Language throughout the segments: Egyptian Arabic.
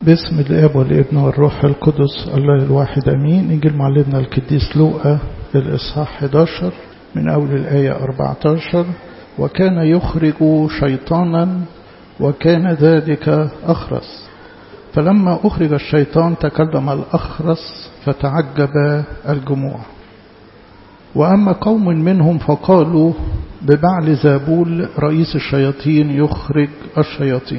باسم الاب والابن والروح القدس الله الواحد امين انجيل معلمنا القديس لوقا الاصحاح 11 من اول الايه 14 وكان يخرج شيطانا وكان ذلك اخرس فلما اخرج الشيطان تكلم الاخرس فتعجب الجموع واما قوم منهم فقالوا ببعل زابول رئيس الشياطين يخرج الشياطين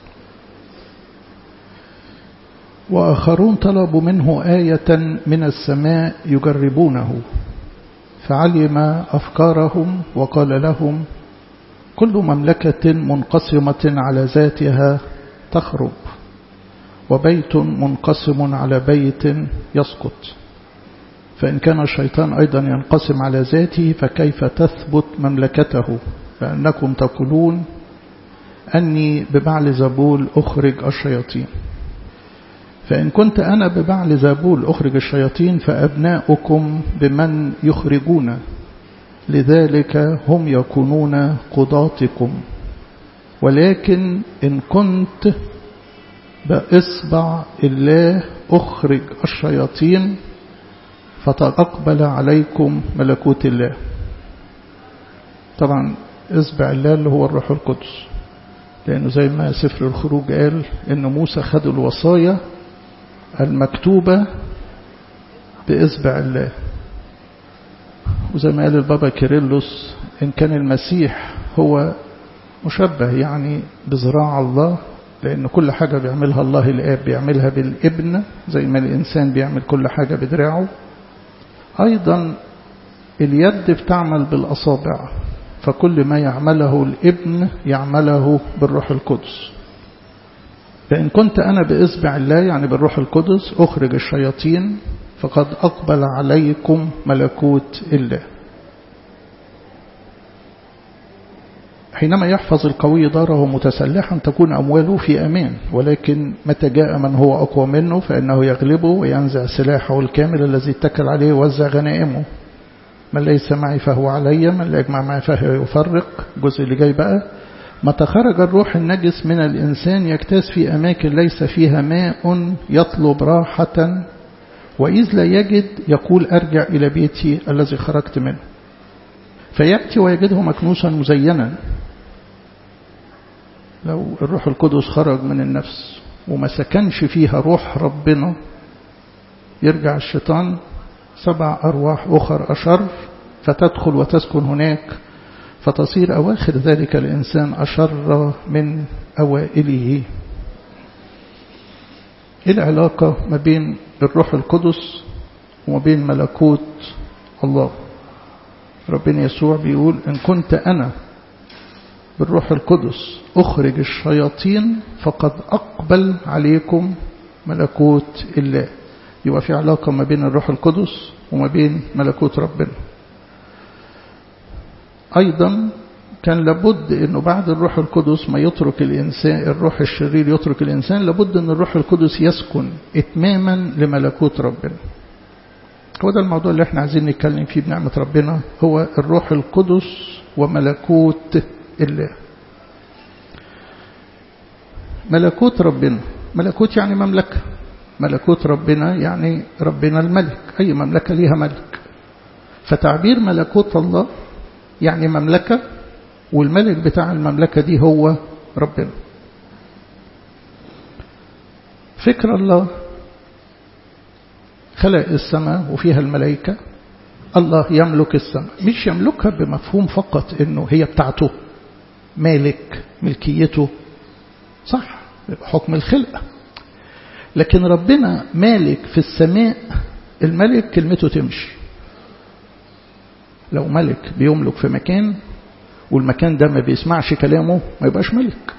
وآخرون طلبوا منه آية من السماء يجربونه فعلم أفكارهم وقال لهم كل مملكة منقسمة على ذاتها تخرب وبيت منقسم على بيت يسقط فإن كان الشيطان أيضا ينقسم على ذاته فكيف تثبت مملكته فأنكم تقولون أني ببعل زبول أخرج الشياطين فإن كنت أنا ببعل زابول أخرج الشياطين فأبناؤكم بمن يخرجون لذلك هم يكونون قضاتكم ولكن إن كنت بإصبع الله أخرج الشياطين فتقبل عليكم ملكوت الله طبعا إصبع الله اللي هو الروح القدس لأنه زي ما سفر الخروج قال إن موسى خد الوصايا المكتوبة بإصبع الله وزي ما قال البابا كيرلس إن كان المسيح هو مشبه يعني بذراع الله لأن كل حاجة بيعملها الله الآب بيعملها بالابن زي ما الإنسان بيعمل كل حاجة بدراعه أيضا اليد بتعمل بالأصابع فكل ما يعمله الابن يعمله بالروح القدس فإن كنت أنا بإصبع الله يعني بالروح القدس أخرج الشياطين فقد أقبل عليكم ملكوت الله حينما يحفظ القوي داره متسلحا تكون أمواله في أمان ولكن متى جاء من هو أقوى منه فإنه يغلبه وينزع سلاحه الكامل الذي اتكل عليه ووزع غنائمه من ليس معي فهو علي من لا يجمع معي فهو يفرق الجزء اللي جاي بقى متى خرج الروح النجس من الإنسان يجتاز في أماكن ليس فيها ماء يطلب راحة وإذ لا يجد يقول أرجع إلى بيتي الذي خرجت منه فيأتي ويجده مكنوسا مزينا لو الروح القدس خرج من النفس وما سكنش فيها روح ربنا يرجع الشيطان سبع أرواح أخر أشر فتدخل وتسكن هناك فتصير أواخر ذلك الإنسان أشر من أوائله إيه العلاقة ما بين الروح القدس وما بين ملكوت الله ربنا يسوع بيقول إن كنت أنا بالروح القدس أخرج الشياطين فقد أقبل عليكم ملكوت الله يبقى في علاقة ما بين الروح القدس وما بين ملكوت ربنا أيضا كان لابد أنه بعد الروح القدس ما يترك الإنسان الروح الشرير يترك الإنسان لابد أن الروح القدس يسكن إتماما لملكوت ربنا هو ده الموضوع اللي احنا عايزين نتكلم فيه بنعمة ربنا هو الروح القدس وملكوت الله ملكوت ربنا ملكوت يعني مملكة ملكوت ربنا يعني ربنا الملك أي مملكة ليها ملك فتعبير ملكوت الله يعني مملكة والملك بتاع المملكة دي هو ربنا فكر الله خلق السماء وفيها الملائكة الله يملك السماء مش يملكها بمفهوم فقط انه هي بتاعته مالك ملكيته صح حكم الخلقة لكن ربنا مالك في السماء الملك كلمته تمشي لو ملك بيملك في مكان والمكان ده ما بيسمعش كلامه ما يبقاش ملك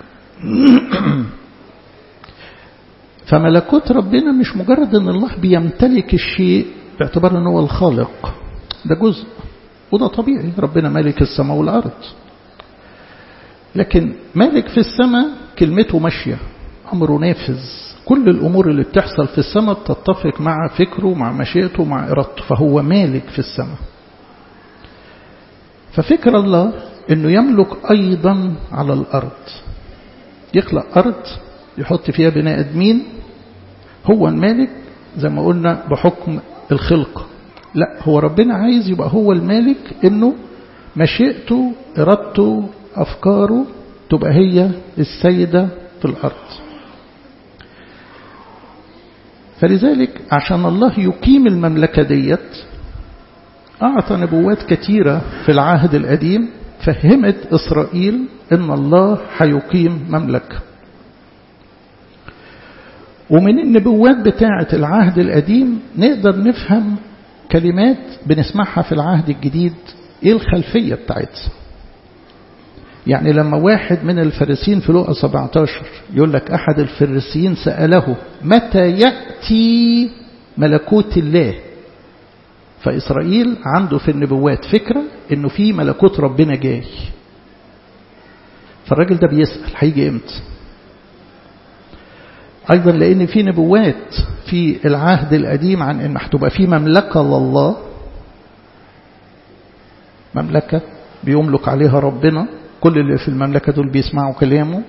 فملكوت ربنا مش مجرد ان الله بيمتلك الشيء باعتبار ان هو الخالق ده جزء وده طبيعي ربنا مالك السماء والارض لكن مالك في السماء كلمته ماشيه امره نافذ كل الامور اللي بتحصل في السماء بتتفق مع فكره مع مشيئته مع ارادته فهو مالك في السماء ففكر الله انه يملك ايضا على الارض يخلق ارض يحط فيها بني ادمين هو المالك زي ما قلنا بحكم الخلق لا هو ربنا عايز يبقى هو المالك انه مشيئته ارادته افكاره تبقى هي السيدة في الارض فلذلك عشان الله يقيم المملكة ديت أعطى نبوات كثيرة في العهد القديم فهمت إسرائيل إن الله هيقيم مملكة ومن النبوات بتاعة العهد القديم نقدر نفهم كلمات بنسمعها في العهد الجديد إيه الخلفية بتاعتها يعني لما واحد من الفارسين في لقى 17 يقول لك أحد الفريسيين سأله متى يأتي ملكوت الله فإسرائيل عنده في النبوات فكرة إنه في ملكوت ربنا جاي فالراجل ده بيسأل هيجي امتى أيضا لأن في نبوات في العهد القديم عن إن هتبقى في مملكة لله مملكة بيملك عليها ربنا كل اللي في المملكة دول بيسمعوا كلامه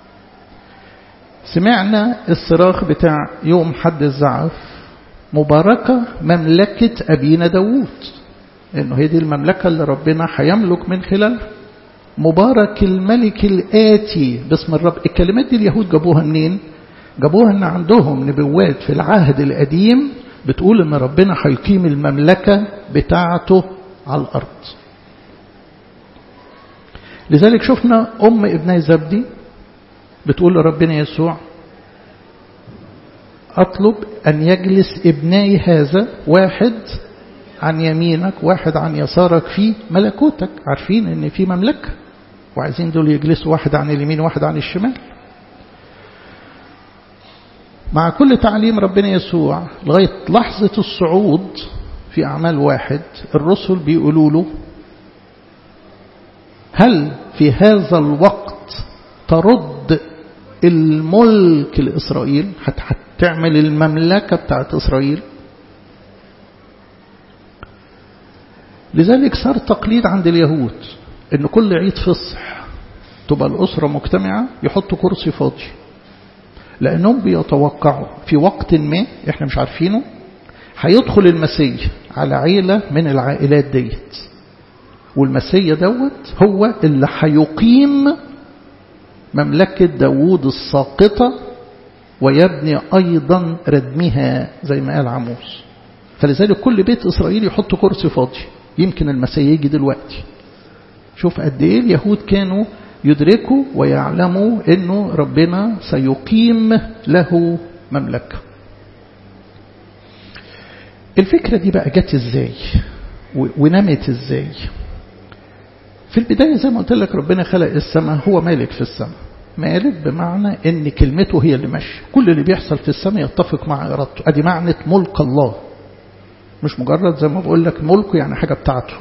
سمعنا الصراخ بتاع يوم حد الزعف مباركة مملكة أبينا داوود إنه هي دي المملكة اللي ربنا هيملك من خلالها مبارك الملك الآتي باسم الرب الكلمات دي اليهود جابوها منين جابوها ان عندهم نبوات في العهد القديم بتقول ان ربنا هيقيم المملكة بتاعته على الأرض لذلك شفنا أم ابني زبدي بتقول لربنا يسوع أطلب أن يجلس ابني هذا واحد عن يمينك واحد عن يسارك في ملكوتك عارفين ان في مملكة وعايزين دول يجلسوا واحد عن اليمين واحد عن الشمال مع كل تعليم ربنا يسوع لغاية لحظة الصعود في أعمال واحد الرسل بيقولوا له هل في هذا الوقت ترد الملك لإسرائيل هتعمل المملكة بتاعت إسرائيل لذلك صار تقليد عند اليهود ان كل عيد فصح تبقى الأسرة مجتمعة يحطوا كرسي فاضي لأنهم بيتوقعوا في وقت ما احنا مش عارفينه هيدخل المسيح على عيلة من العائلات ديت والمسيح دوت هو اللي هيقيم مملكة داوود الساقطة ويبني أيضا ردمها زي ما قال عموس فلذلك كل بيت إسرائيل يحط كرسي فاضي يمكن المسيح يجي دلوقتي شوف قد ايه اليهود كانوا يدركوا ويعلموا انه ربنا سيقيم له مملكة الفكرة دي بقى جت ازاي ونمت ازاي في البداية زي ما قلت لك ربنا خلق السماء هو مالك في السماء مالك بمعنى ان كلمته هي اللي ماشيه كل اللي بيحصل في السماء يتفق مع ارادته ادي معنى ملك الله مش مجرد زي ما بقول لك ملكه يعني حاجة بتاعته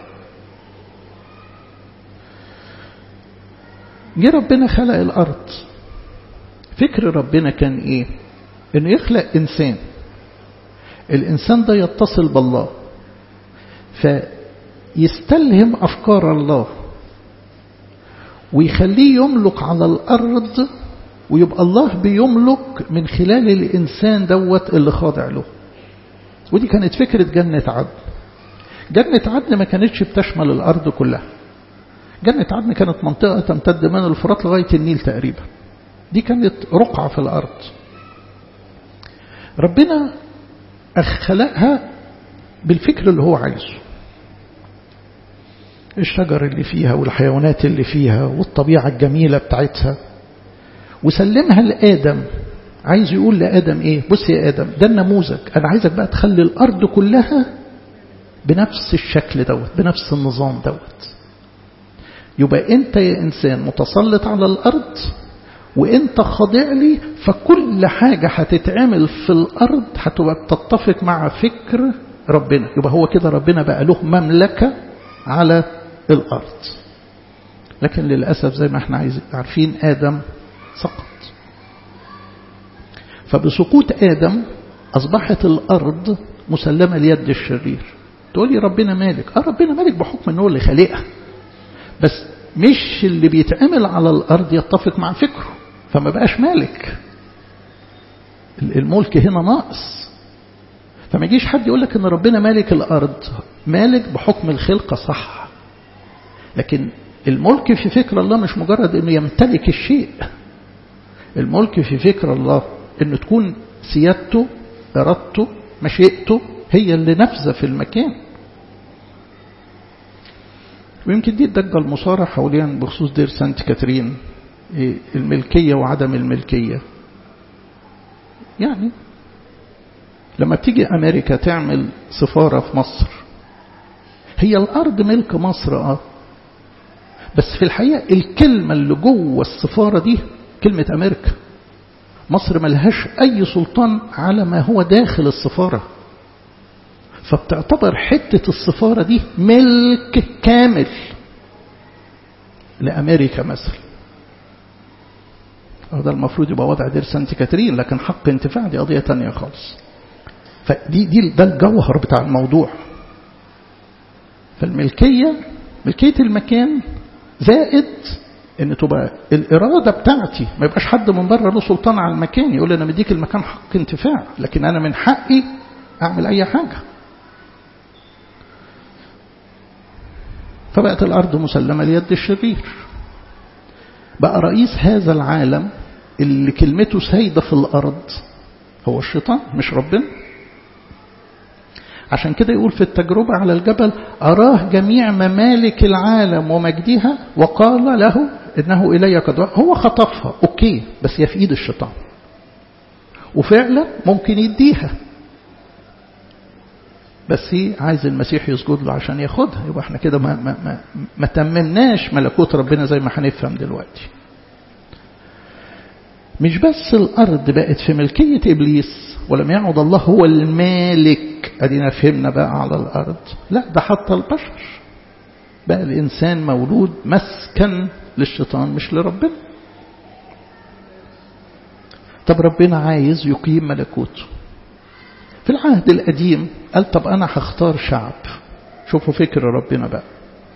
جه ربنا خلق الأرض فكر ربنا كان إيه إنه يخلق إنسان الإنسان ده يتصل بالله فيستلهم أفكار الله ويخليه يملك على الأرض ويبقى الله بيملك من خلال الإنسان دوت اللي خاضع له ودي كانت فكرة جنة عدن جنة عدن ما كانتش بتشمل الأرض كلها جنة عدن كانت منطقة تمتد من الفرات لغاية النيل تقريبا دي كانت رقعة في الأرض ربنا خلقها بالفكر اللي هو عايزه الشجر اللي فيها والحيوانات اللي فيها والطبيعة الجميلة بتاعتها وسلمها لآدم عايز يقول لآدم إيه بص يا آدم ده النموذج أنا عايزك بقى تخلي الأرض كلها بنفس الشكل دوت بنفس النظام دوت يبقى أنت يا إنسان متسلط على الأرض وأنت خاضع لي فكل حاجة هتتعمل في الأرض هتبقى بتتفق مع فكر ربنا يبقى هو كده ربنا بقى له مملكة على الأرض لكن للأسف زي ما احنا عارفين آدم سقط فبسقوط آدم أصبحت الأرض مسلمة ليد الشرير تقول لي ربنا مالك اه ربنا مالك بحكم انه اللي خالقها بس مش اللي بيتعمل على الأرض يتفق مع فكره فما بقاش مالك الملك هنا ناقص فما يجيش حد يقول لك ان ربنا مالك الارض مالك بحكم الخلقة صح لكن الملك في فكر الله مش مجرد انه يمتلك الشيء الملك في فكر الله انه تكون سيادته ارادته مشيئته هي اللي نافذه في المكان ويمكن دي الدجة المصارع حواليا بخصوص دير سانت كاترين الملكية وعدم الملكية يعني لما بتيجي أمريكا تعمل سفارة في مصر هي الأرض ملك مصر آه بس في الحقيقة الكلمة اللي جوه السفارة دي كلمة أمريكا مصر ملهاش أي سلطان على ما هو داخل السفارة فبتعتبر حتة السفارة دي ملك كامل لأمريكا مثلا هذا المفروض يبقى وضع دير سانت كاترين لكن حق انتفاع دي قضية تانية خالص فدي دي ده الجوهر بتاع الموضوع فالملكية ملكية المكان زائد ان تبقى الإرادة بتاعتي ما يبقاش حد من بره له سلطان على المكان يقول أنا مديك المكان حق انتفاع لكن أنا من حقي أعمل أي حاجة فبقت الأرض مسلمة ليد الشرير بقى رئيس هذا العالم اللي كلمته سيدة في الأرض هو الشيطان مش ربنا عشان كده يقول في التجربة على الجبل أراه جميع ممالك العالم ومجدها وقال له إنه إلي قد هو خطفها أوكي بس هي في إيد الشيطان وفعلا ممكن يديها بس عايز المسيح يسجد له عشان ياخدها يبقى احنا كده ما, ما, ما, ما تممناش ملكوت ربنا زي ما هنفهم دلوقتي مش بس الأرض بقت في ملكية إبليس ولم يعد الله هو المالك أدينا فهمنا بقى على الأرض لا ده حتى البشر بقى الإنسان مولود مسكن للشيطان مش لربنا طب ربنا عايز يقيم ملكوته في العهد القديم قال طب أنا هختار شعب شوفوا فكر ربنا بقى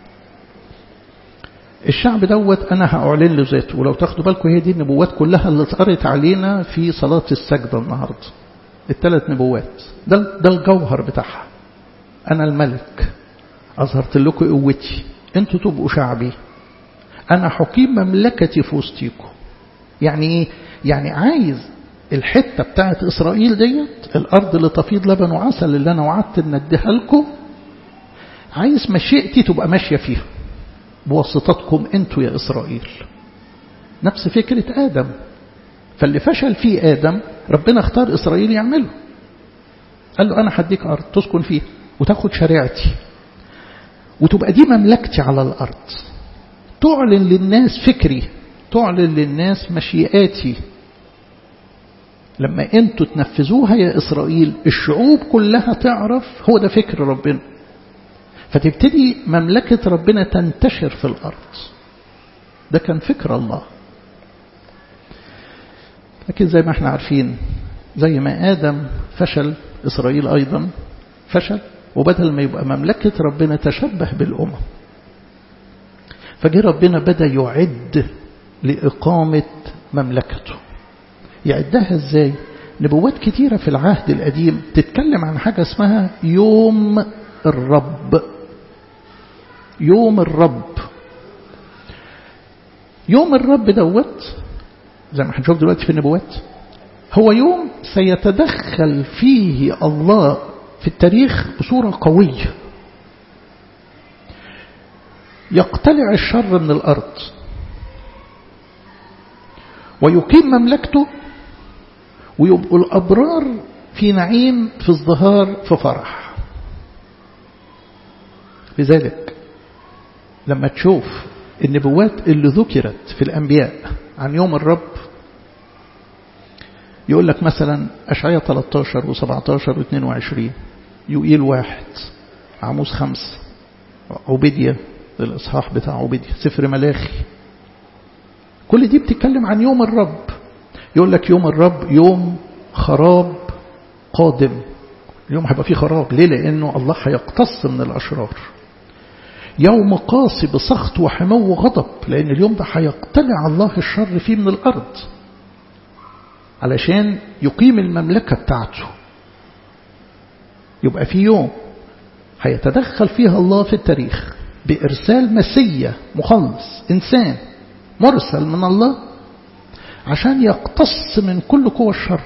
الشعب دوت أنا هأعلن له ذاته ولو تاخدوا بالكم هي دي النبوات كلها اللي اتقرت علينا في صلاة السجدة النهاردة الثلاث نبوات ده, ده الجوهر بتاعها أنا الملك أظهرت لكم قوتي أنتوا تبقوا شعبي أنا حكيم مملكتي في وسطيكم يعني إيه؟ يعني عايز الحتة بتاعت إسرائيل ديت الأرض اللي تفيض لبن وعسل اللي أنا وعدت إن أديها لكم عايز مشيئتي تبقى ماشية فيها بواسطتكم أنتوا يا إسرائيل نفس فكرة آدم فاللي فشل فيه آدم ربنا اختار إسرائيل يعمله قال له أنا هديك أرض تسكن فيها وتاخد شريعتي وتبقى دي مملكتي على الأرض تعلن للناس فكري تعلن للناس مشيئاتي لما انتوا تنفذوها يا إسرائيل الشعوب كلها تعرف هو ده فكر ربنا فتبتدي مملكة ربنا تنتشر في الأرض ده كان فكر الله لكن زي ما احنا عارفين زي ما آدم فشل إسرائيل أيضا فشل وبدل ما يبقى مملكة ربنا تشبه بالأمم فجي ربنا بدأ يعد لإقامة مملكته يعدها ازاي نبوات كتيرة في العهد القديم تتكلم عن حاجة اسمها يوم الرب يوم الرب يوم الرب دوت زي ما هنشوف دلوقتي في النبوات هو يوم سيتدخل فيه الله في التاريخ بصورة قوية يقتلع الشر من الأرض ويقيم مملكته ويبقوا الأبرار في نعيم في ازدهار في فرح لذلك لما تشوف النبوات اللي ذكرت في الأنبياء عن يوم الرب يقول لك مثلا أشعية 13 و17 و22 يقيل واحد عموس خمس عبيدية الإصحاح بتاع عبيدية سفر ملاخي كل دي بتتكلم عن يوم الرب يقول لك يوم الرب يوم خراب قادم اليوم هيبقى فيه خراب ليه لأنه الله هيقتص من الأشرار يوم قاسي بسخط وحمو وغضب لأن اليوم ده هيقتلع الله الشر فيه من الأرض علشان يقيم المملكة بتاعته يبقى في يوم هيتدخل فيها الله في التاريخ بإرسال مسيا مخلص إنسان مرسل من الله عشان يقتص من كل قوى الشر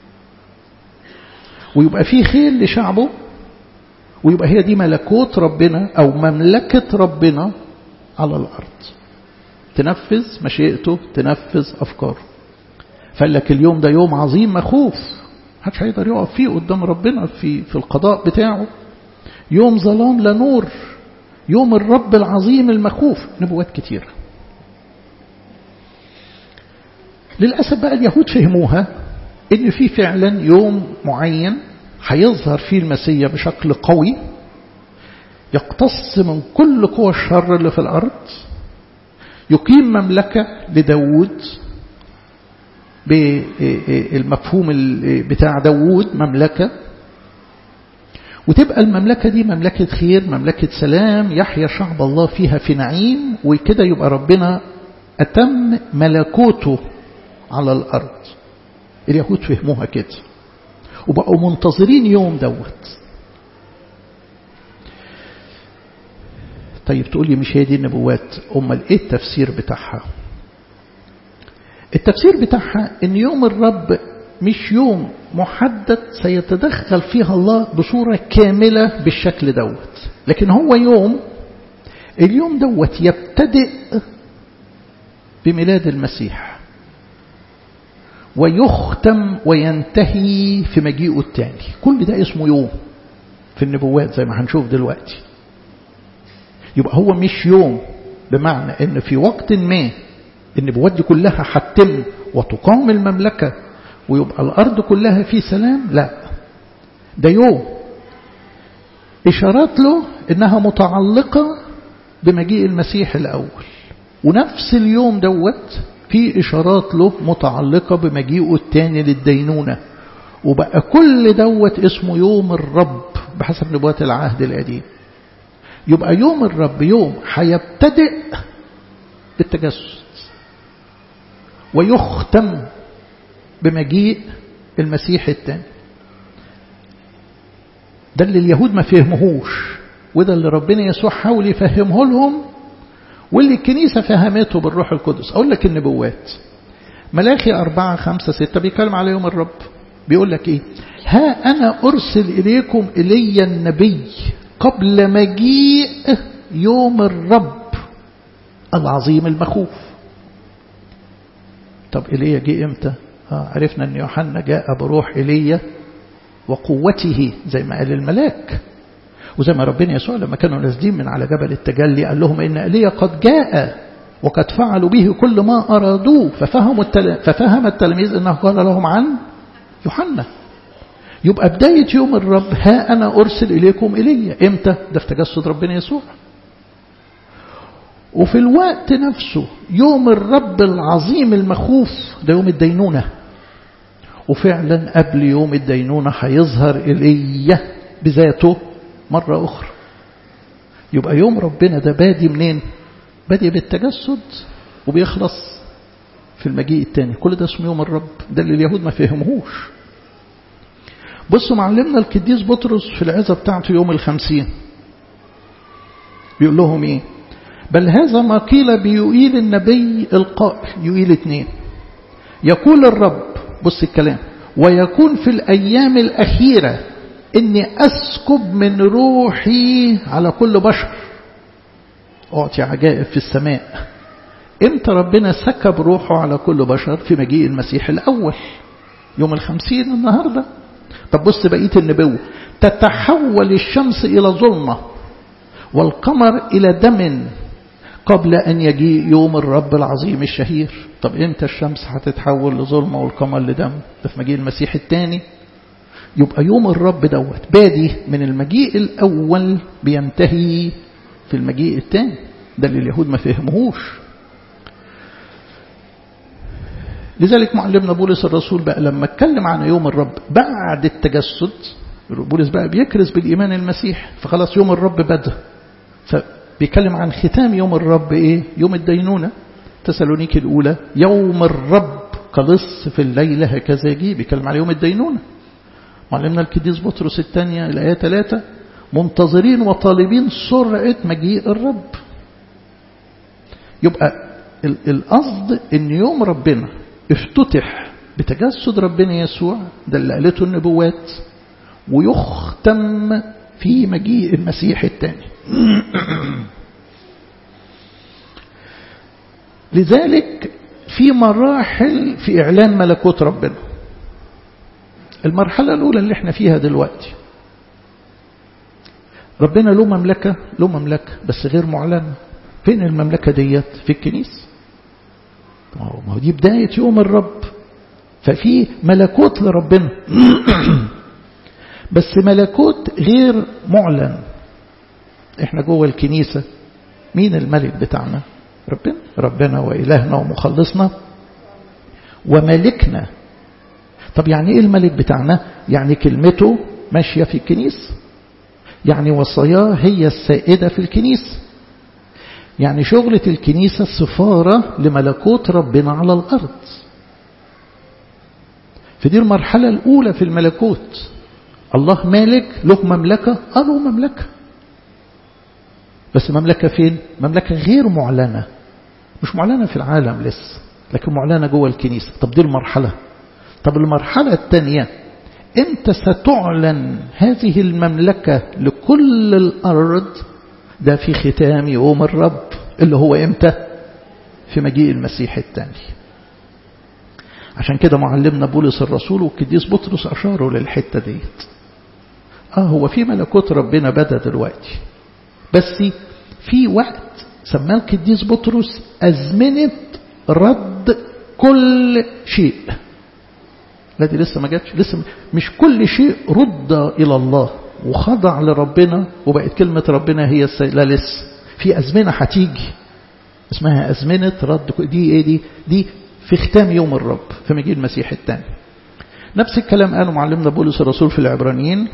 ويبقى فيه خير لشعبه ويبقى هي دي ملكوت ربنا أو مملكة ربنا على الأرض تنفذ مشيئته تنفذ أفكاره فقال لك اليوم ده يوم عظيم مخوف محدش هيقدر يقف فيه قدام ربنا في في القضاء بتاعه يوم ظلام لا نور يوم الرب العظيم المخوف نبوات كتيرة للأسف بقى اليهود فهموها إن في فعلا يوم معين هيظهر فيه المسيح بشكل قوي يقتص من كل قوى الشر اللي في الأرض يقيم مملكة لداود بالمفهوم بتاع داود مملكة وتبقى المملكة دي مملكة خير مملكة سلام يحيا شعب الله فيها في نعيم وكده يبقى ربنا أتم ملكوته على الأرض اليهود فهموها كده وبقوا منتظرين يوم دوت طيب تقول لي مش هي دي النبوات أمال إيه التفسير بتاعها التفسير بتاعها ان يوم الرب مش يوم محدد سيتدخل فيها الله بصورة كاملة بالشكل دوت لكن هو يوم اليوم دوت يبتدئ بميلاد المسيح ويختم وينتهي في مجيئه الثاني كل ده اسمه يوم في النبوات زي ما هنشوف دلوقتي يبقى هو مش يوم بمعنى ان في وقت ما النبوات دي كلها هتتم وتقام المملكة ويبقى الأرض كلها في سلام لا ده يوم إشارات له إنها متعلقة بمجيء المسيح الأول ونفس اليوم دوت في إشارات له متعلقة بمجيئه الثاني للدينونة وبقى كل دوت اسمه يوم الرب بحسب نبوات العهد القديم يبقى يوم الرب يوم هيبتدئ بالتجسد ويختم بمجيء المسيح الثاني ده اللي اليهود ما فهمهوش وده اللي ربنا يسوع حاول يفهمه لهم واللي الكنيسة فهمته بالروح القدس أقول لك النبوات ملاخي أربعة خمسة ستة بيتكلم على يوم الرب بيقول لك إيه ها أنا أرسل إليكم إلي النبي قبل مجيء يوم الرب العظيم المخوف طب إيليا جه إمتى آه عرفنا أن يوحنا جاء بروح إيليا وقوته زي ما قال الملاك وزي ما ربنا يسوع لما كانوا نازلين من على جبل التجلي قال لهم إن إيليا قد جاء وقد فعلوا به كل ما أرادوه ففهموا التل... ففهم التلاميذ أنه قال لهم عن يوحنا يبقى بداية يوم الرب ها أنا أرسل إليكم إلي إمتى ده في تجسد ربنا يسوع وفي الوقت نفسه يوم الرب العظيم المخوف ده يوم الدينونة وفعلا قبل يوم الدينونة هيظهر إلي بذاته مرة أخرى يبقى يوم ربنا ده بادي منين بادي بالتجسد وبيخلص في المجيء الثاني كل ده اسمه يوم الرب ده اللي اليهود ما فهمهوش بصوا معلمنا القديس بطرس في العزة بتاعته يوم الخمسين بيقول لهم ايه بل هذا ما قيل بيقيل النبي القائل يقيل اثنين يقول الرب بص الكلام ويكون في الأيام الأخيرة إني أسكب من روحي على كل بشر أعطي عجائب في السماء إمتى ربنا سكب روحه على كل بشر في مجيء المسيح الأول يوم الخمسين النهاردة طب بص بقية النبوة تتحول الشمس إلى ظلمة والقمر إلى دم قبل أن يجيء يوم الرب العظيم الشهير طب إمتى الشمس هتتحول لظلمة والقمر لدم ده في مجيء المسيح الثاني يبقى يوم الرب دوت بادي من المجيء الأول بينتهي في المجيء الثاني ده اللي اليهود ما فهمهوش لذلك معلمنا بولس الرسول بقى لما اتكلم عن يوم الرب بعد التجسد بولس بقى بيكرز بالإيمان المسيح فخلاص يوم الرب بدأ فبيتكلم عن ختام يوم الرب إيه يوم الدينونة تسالونيك الأولى يوم الرب كلص في الليل هكذا يجي بيتكلم على يوم الدينونة معلمنا القديس بطرس الثانية الآية 3 منتظرين وطالبين سرعة مجيء الرب يبقى القصد ان يوم ربنا افتتح بتجسد ربنا يسوع ده اللي قالته النبوات ويختم في مجيء المسيح الثاني لذلك في مراحل في إعلان ملكوت ربنا المرحلة الأولى اللي احنا فيها دلوقتي ربنا له مملكة له مملكة بس غير معلنة فين المملكة ديت في الكنيسة ما هو دي بداية يوم الرب ففي ملكوت لربنا بس ملكوت غير معلن احنا جوه الكنيسة مين الملك بتاعنا ربنا ربنا وإلهنا ومخلصنا وملكنا طب يعني ايه الملك بتاعنا يعني كلمته ماشية في الكنيسة يعني وصاياه هي السائدة في الكنيسة يعني شغلة الكنيسة سفارة لملكوت ربنا على الأرض فدي المرحلة الأولى في الملكوت الله مالك له مملكة آه له مملكة بس مملكة فين مملكة غير معلنة مش معلنة في العالم لسه لكن معلنة جوه الكنيسة طب دي المرحلة طب المرحلة الثانية امتى ستعلن هذه المملكة لكل الأرض ده في ختام يوم الرب اللي هو امتى في مجيء المسيح الثاني عشان كده معلمنا بولس الرسول والقديس بطرس أشاروا للحتة ديت آه هو في ملكوت ربنا بدأ دلوقتي بس في وقت سماه القديس بطرس أزمنة رد كل شيء لا دي لسه ما جاتش لسه مش كل شيء رد إلى الله وخضع لربنا وبقت كلمة ربنا هي السيد لا لسه في أزمنة هتيجي اسمها أزمنة رد دي إيه دي دي في ختام يوم الرب في مجيء المسيح الثاني نفس الكلام قاله معلمنا بولس الرسول في العبرانيين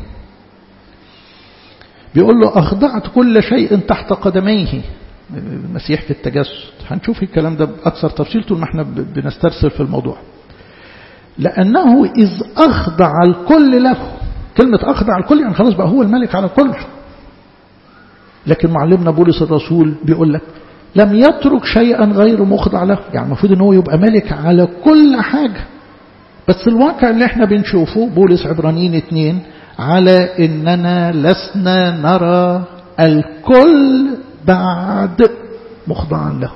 بيقول له أخضعت كل شيء تحت قدميه المسيح في التجسد هنشوف الكلام ده بأكثر تفصيل طول ما احنا بنسترسل في الموضوع لأنه إذ أخضع الكل له كلمة أخضع الكل يعني خلاص بقى هو الملك على الكل لكن معلمنا بولس الرسول بيقول لك لم يترك شيئا غير مخضع له يعني المفروض ان هو يبقى ملك على كل حاجة بس الواقع اللي احنا بنشوفه بولس عبرانيين اتنين على اننا لسنا نرى الكل بعد مخضعا له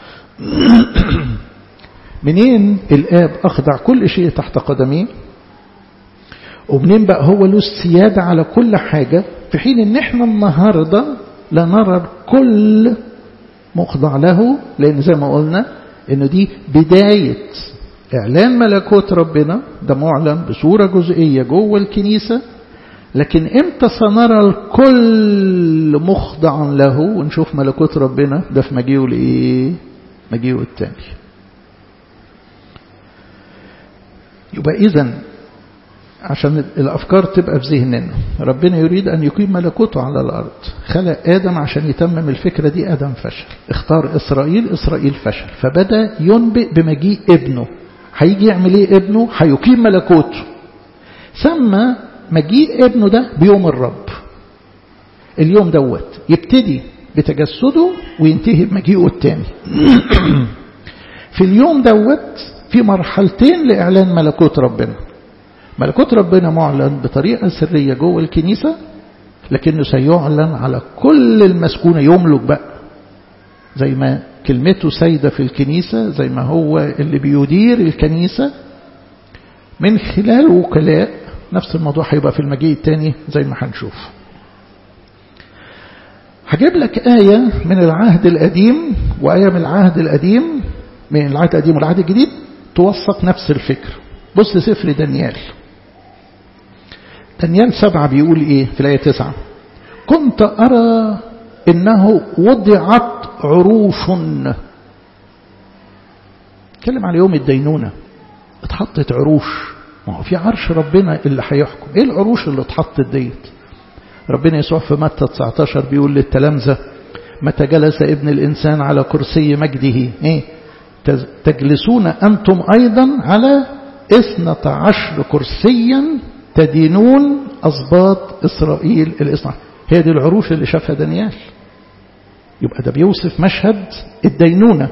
منين الآب أخضع كل شيء تحت قدميه ومنين بقى هو له السيادة على كل حاجة في حين ان احنا النهاردة لا نرى الكل مخضع له لأن زي ما قلنا إنه دي بداية إعلان ملكوت ربنا ده معلن بصورة جزئية جوه الكنيسة لكن إمتى سنرى الكل مخضعا له ونشوف ملكوت ربنا ده في مجيئه لإيه مجيئه التاني يبقى إذن عشان الأفكار تبقى في ذهننا ربنا يريد أن يقيم ملكوته على الأرض خلق آدم عشان يتمم الفكرة دي آدم فشل اختار إسرائيل إسرائيل فشل فبدأ ينبئ بمجيء ابنه هيجي يعمل ايه ابنه هيقيم ملكوته سمى مجيء ابنه ده بيوم الرب اليوم دوت يبتدي بتجسده وينتهي بمجيئه الثاني في اليوم دوت في مرحلتين لإعلان ملكوت ربنا ملكوت ربنا معلن بطريقة سرية جوه الكنيسة لكنه سيعلن على كل المسكونة يملك بقى زي ما كلمته سيدة في الكنيسة زي ما هو اللي بيدير الكنيسة من خلال وكلاء نفس الموضوع هيبقى في المجيء الثاني زي ما هنشوف هجيب لك آية من العهد القديم وآية من العهد القديم من العهد القديم والعهد الجديد توثق نفس الفكر بص لسفر دانيال دانيال سبعة بيقول ايه في الآية تسعة كنت أرى إنه وضعت عروش اتكلم عن يوم الدينونة اتحطت عروش ما هو في عرش ربنا اللي هيحكم ايه العروش اللي اتحطت ديت ربنا يسوع في متى 19 بيقول للتلامذة متى جلس ابن الإنسان على كرسي مجده ايه تجلسون أنتم أيضا على اثنة عشر كرسيا تدينون أسباط إسرائيل الاثنى هي دي العروش اللي شافها دانيال يبقى ده بيوصف مشهد الدينونة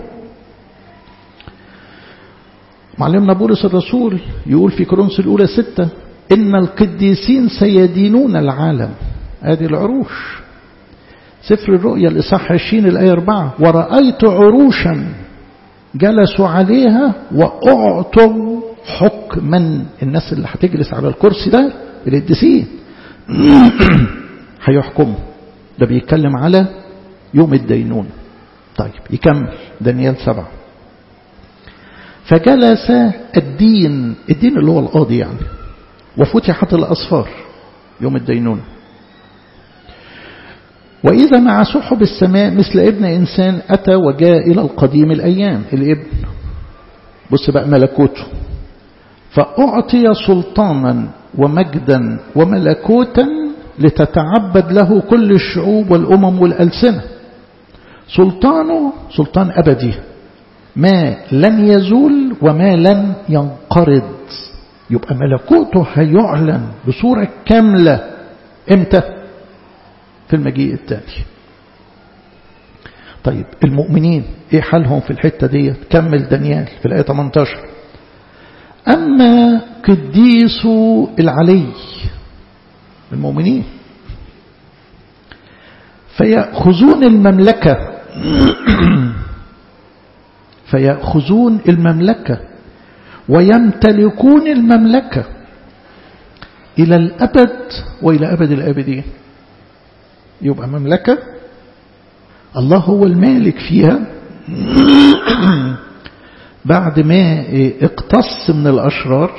معلمنا بولس الرسول يقول في كورنثوس الأولى ستة إن القديسين سيدينون العالم هذه العروش سفر الرؤيا الإصحاح 20 الآية 4 ورأيت عروشا جلسوا عليها وأعطوا حكما الناس اللي هتجلس على الكرسي ده القديسين هيحكموا ده بيتكلم على يوم الدينون طيب يكمل دانيال سبعة فجلس الدين الدين اللي هو القاضي يعني وفتحت الأصفار يوم الدينون وإذا مع سحب السماء مثل ابن إنسان أتى وجاء إلى القديم الأيام الابن بص بقى ملكوته فأعطي سلطانا ومجدا وملكوتا لتتعبد له كل الشعوب والأمم والألسنة سلطانه سلطان أبدي ما لن يزول وما لن ينقرض يبقى ملكوته هيعلن بصورة كاملة امتى في المجيء التالي طيب المؤمنين ايه حالهم في الحتة دي كمل دانيال في الآية 18 أما قديس العلي المؤمنين فيأخذون المملكة فيأخذون المملكة ويمتلكون المملكة إلى الأبد وإلى أبد الآبدين يبقى مملكة الله هو المالك فيها بعد ما اقتص من الأشرار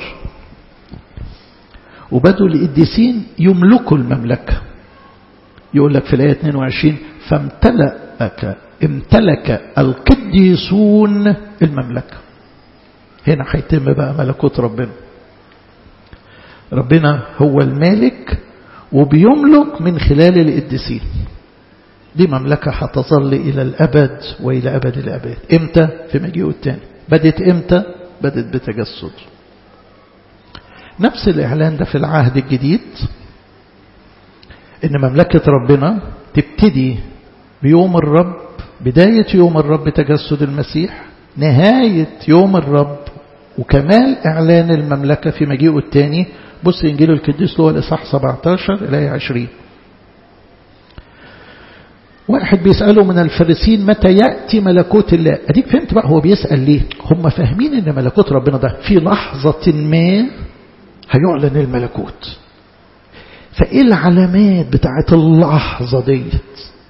وبدوا القديسين يملكوا المملكة يقول لك في الآية 22 فامتلأك امتلك القديسون المملكة هنا هيتم بقى ملكوت ربنا ربنا هو المالك وبيملك من خلال القديسين دي مملكة هتظل إلى الأبد وإلى أبد الأبد إمتى في مجيئه الثاني بدت إمتى بدت بتجسد نفس الإعلان ده في العهد الجديد إن مملكة ربنا تبتدي بيوم الرب بداية يوم الرب تجسد المسيح نهاية يوم الرب وكمال إعلان المملكة في مجيئه الثاني بص إنجيل القديس له الإصحاح 17 إلى 20 واحد بيسأله من الفارسين متى يأتي ملكوت الله أديك فهمت بقى هو بيسأل ليه هم فاهمين أن ملكوت ربنا ده في لحظة ما هيعلن الملكوت فإيه العلامات بتاعت اللحظة ديت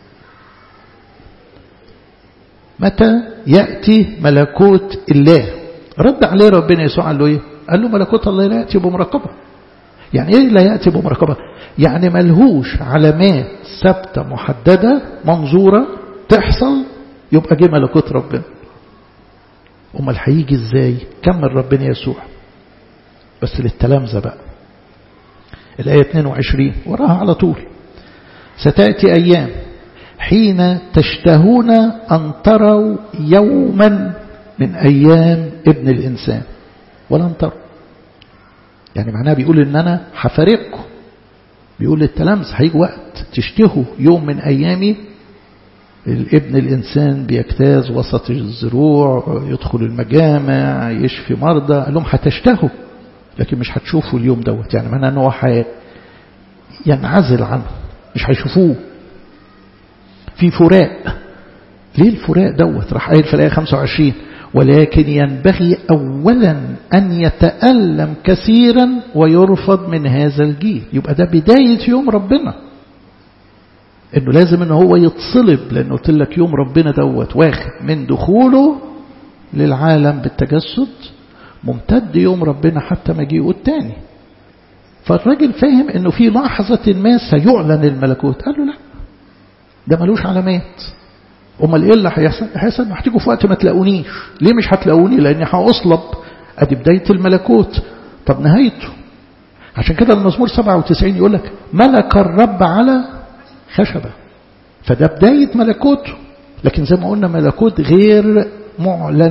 متى يأتي ملكوت الله رد عليه ربنا يسوع قال له ايه قال له ملكوت الله لا يأتي بمراقبة يعني ايه لا يأتي بمراقبة يعني ملهوش علامات ثابتة محددة منظورة تحصل يبقى جه ملكوت ربنا امال هيجي ازاي كمل ربنا يسوع بس للتلامذة بقى الآية 22 وراها على طول ستأتي أيام حين تشتهون أن تروا يوما من أيام ابن الإنسان ولن تروا يعني معناها بيقول إن أنا هفارقكم بيقول للتلامذة هيجي وقت تشتهوا يوم من أيامي الابن الإنسان بيجتاز وسط الزروع يدخل المجامع يشفي مرضى قال لهم هتشتهوا لكن مش هتشوفوا اليوم دوت يعني معناه أنه حي... ينعزل عنه مش هيشوفوه في فراق ليه الفراق دوت راح قايل في الآية 25 ولكن ينبغي أولا أن يتألم كثيرا ويرفض من هذا الجيل يبقى ده بداية يوم ربنا انه لازم ان هو يتصلب لانه قلت لك يوم ربنا دوت واخد من دخوله للعالم بالتجسد ممتد يوم ربنا حتى مجيئه الثاني فالراجل فاهم انه في لحظة ما سيعلن الملكوت قال له لا ده ملوش علامات امال ايه اللي هيحصل هيحصل ما هتيجوا في وقت ما تلاقونيش ليه مش هتلاقوني لاني هاصلب ادي بداية الملكوت طب نهايته عشان كده المزمور 97 يقول لك ملك الرب على خشبة فده بداية ملكوته لكن زي ما قلنا ملكوت غير معلن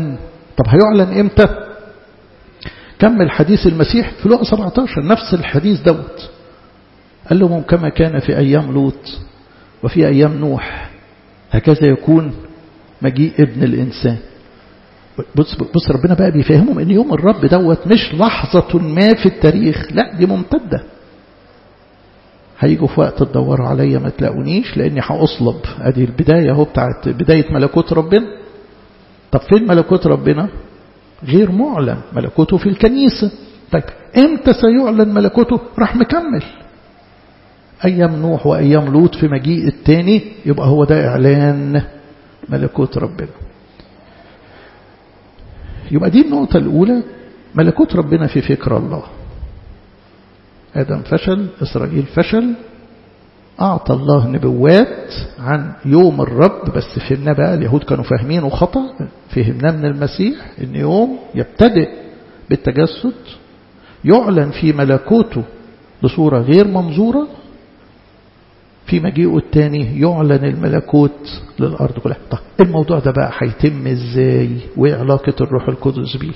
طب هيعلن امتى كمل حديث المسيح في لقى 17 نفس الحديث دوت قال لهم كما كان في أيام لوط وفي أيام نوح هكذا يكون مجيء ابن الإنسان بص, بص ربنا بقى بيفهمهم ان يوم الرب دوت مش لحظة ما في التاريخ لا دي ممتدة هيجوا في وقت تدوروا عليا ما تلاقونيش لاني هأصلب ادي البداية اهو بتاعت بداية ملكوت ربنا طب فين ملكوت ربنا غير معلن ملكوته في الكنيسة طيب امتى سيعلن ملكوته راح مكمل ايام نوح وايام لوط في مجيء التاني يبقى هو ده اعلان ملكوت ربنا يبقى دي النقطة الأولى ملكوت ربنا في فكر الله آدم فشل إسرائيل فشل أعطى الله نبوات عن يوم الرب بس فهمنا بقى اليهود كانوا فاهمينه خطأ فهمنا من المسيح إن يوم يبتدئ بالتجسد يعلن في ملكوته بصورة غير منظورة في مجيئه الثاني يعلن الملكوت للأرض كلها طيب الموضوع ده بقى هيتم ازاي وايه علاقة الروح القدس بيه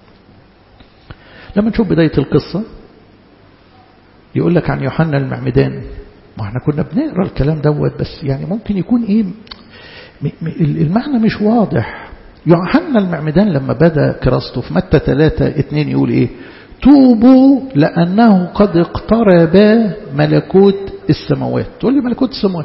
لما نشوف بداية القصة يقول لك عن يوحنا المعمدان ما احنا كنا بنقرا الكلام دوت بس يعني ممكن يكون ايه المعنى مش واضح يوحنا المعمدان لما بدا كراسته في متى 3 2 يقول ايه توبوا لأنه قد اقترب ملكوت السماوات تقول لي ملكوت السماوات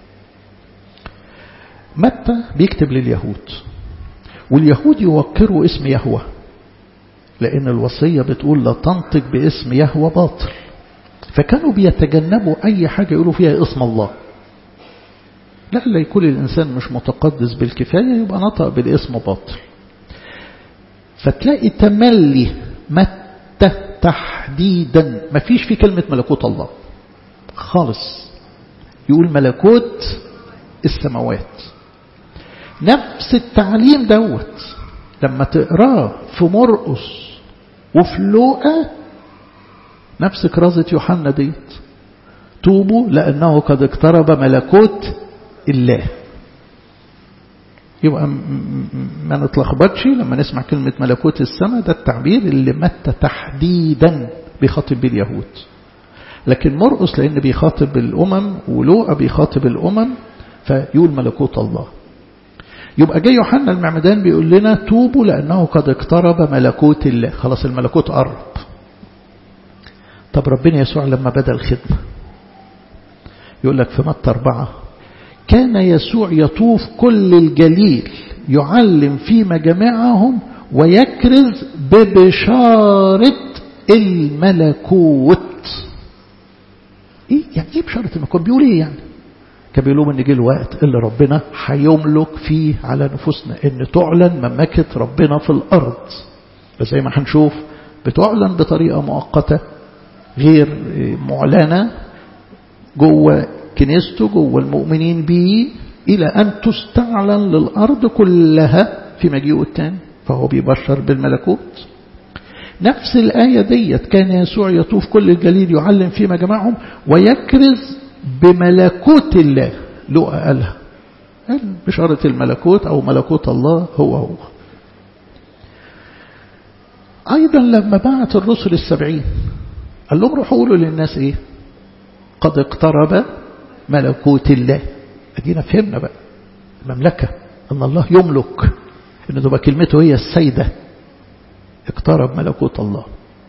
متى بيكتب لليهود واليهود يوقروا اسم يهوه لأن الوصية بتقول لا تنطق باسم يهوه باطل فكانوا بيتجنبوا أي حاجة يقولوا فيها اسم الله لألا يكون الإنسان مش متقدس بالكفاية يبقى نطق بالاسم باطل فتلاقي تملي متى تحديدا ما فيش في كلمة ملكوت الله خالص يقول ملكوت السماوات نفس التعليم دوت لما تقراه في مرقس وفي لوقا نفس كرازة يوحنا ديت توبوا لأنه قد اقترب ملكوت الله يبقى ما نتلخبطش لما نسمع كلمة ملكوت السماء ده التعبير اللي متى تحديدا بيخاطب بيه اليهود لكن مرقس لأن بيخاطب الأمم ولوقا بيخاطب الأمم فيقول ملكوت الله يبقى جاي يوحنا المعمدان بيقول لنا توبوا لأنه قد اقترب ملكوت الله خلاص الملكوت قرب طب ربنا يسوع لما بدأ الخدمة يقول لك في متى أربعة كان يسوع يطوف كل الجليل يعلم في مجامعهم ويكرز ببشارة الملكوت ايه يعني ايه بشارة الملكوت بيقول ايه يعني كان بيقول لهم ان جه الوقت اللي ربنا هيملك فيه على نفوسنا ان تعلن مملكة ربنا في الارض زي ما هنشوف بتعلن بطريقة مؤقتة غير معلنة جوه كنيسته جوه المؤمنين به إلى أن تستعلن للأرض كلها في مجيئه الثاني فهو بيبشر بالملكوت نفس الآية ديت كان يسوع يطوف كل الجليل يعلم في مجمعهم ويكرز بملكوت الله لقى قالها قال بشارة الملكوت أو ملكوت الله هو هو أيضا لما بعت الرسل السبعين قال لهم روحوا قولوا للناس إيه قد اقترب ملكوت الله أدينا فهمنا بقى المملكة أن الله يملك أن تبقى كلمته هي السيدة اقترب ملكوت الله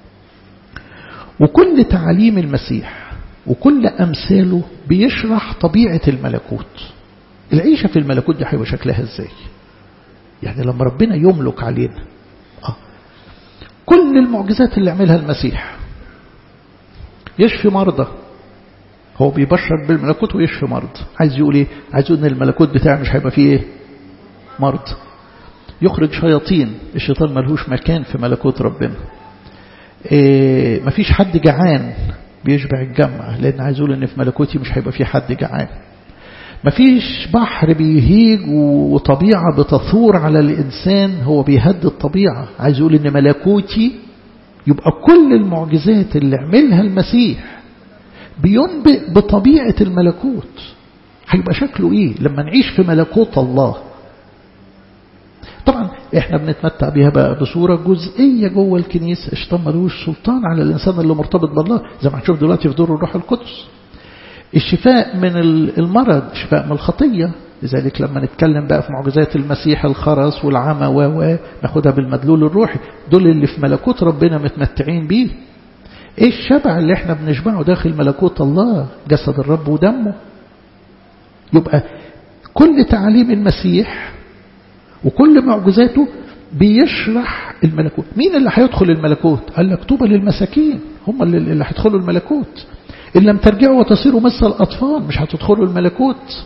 وكل تعاليم المسيح وكل أمثاله بيشرح طبيعة الملكوت العيشة في الملكوت دي هيبقى شكلها ازاي يعني لما ربنا يملك علينا آه. كل المعجزات اللي عملها المسيح يشفي مرضى هو بيبشر بالملكوت ويشفي مرض عايز يقول ايه عايز يقول ان الملكوت بتاعه مش هيبقى فيه ايه مرض يخرج شياطين الشيطان ملهوش مكان في ملكوت ربنا إيه مفيش حد جعان بيشبع الجمع لان عايز يقول ان في ملكوتي مش هيبقى في حد جعان مفيش بحر بيهيج وطبيعة بتثور على الإنسان هو بيهد الطبيعة عايز يقول ان ملكوتي يبقى كل المعجزات اللي عملها المسيح بينبئ بطبيعة الملكوت هيبقى شكله ايه لما نعيش في ملكوت الله طبعا احنا بنتمتع بيها بقى بصورة جزئية جوه الكنيسة الشيطان ملوش سلطان على الإنسان اللي مرتبط بالله زي ما هنشوف دلوقتي في دور الروح القدس الشفاء من المرض شفاء من الخطية لذلك لما نتكلم بقى في معجزات المسيح الخرس والعمى و ناخدها بالمدلول الروحي دول اللي في ملكوت ربنا متمتعين بيه ايه الشبع اللي احنا بنشبعه داخل ملكوت الله جسد الرب ودمه يبقى كل تعاليم المسيح وكل معجزاته بيشرح الملكوت مين اللي هيدخل الملكوت قال لك طوبى للمساكين هم اللي, اللي هيدخلوا الملكوت إن لم ترجعوا وتصيروا مثل الأطفال مش هتدخلوا الملكوت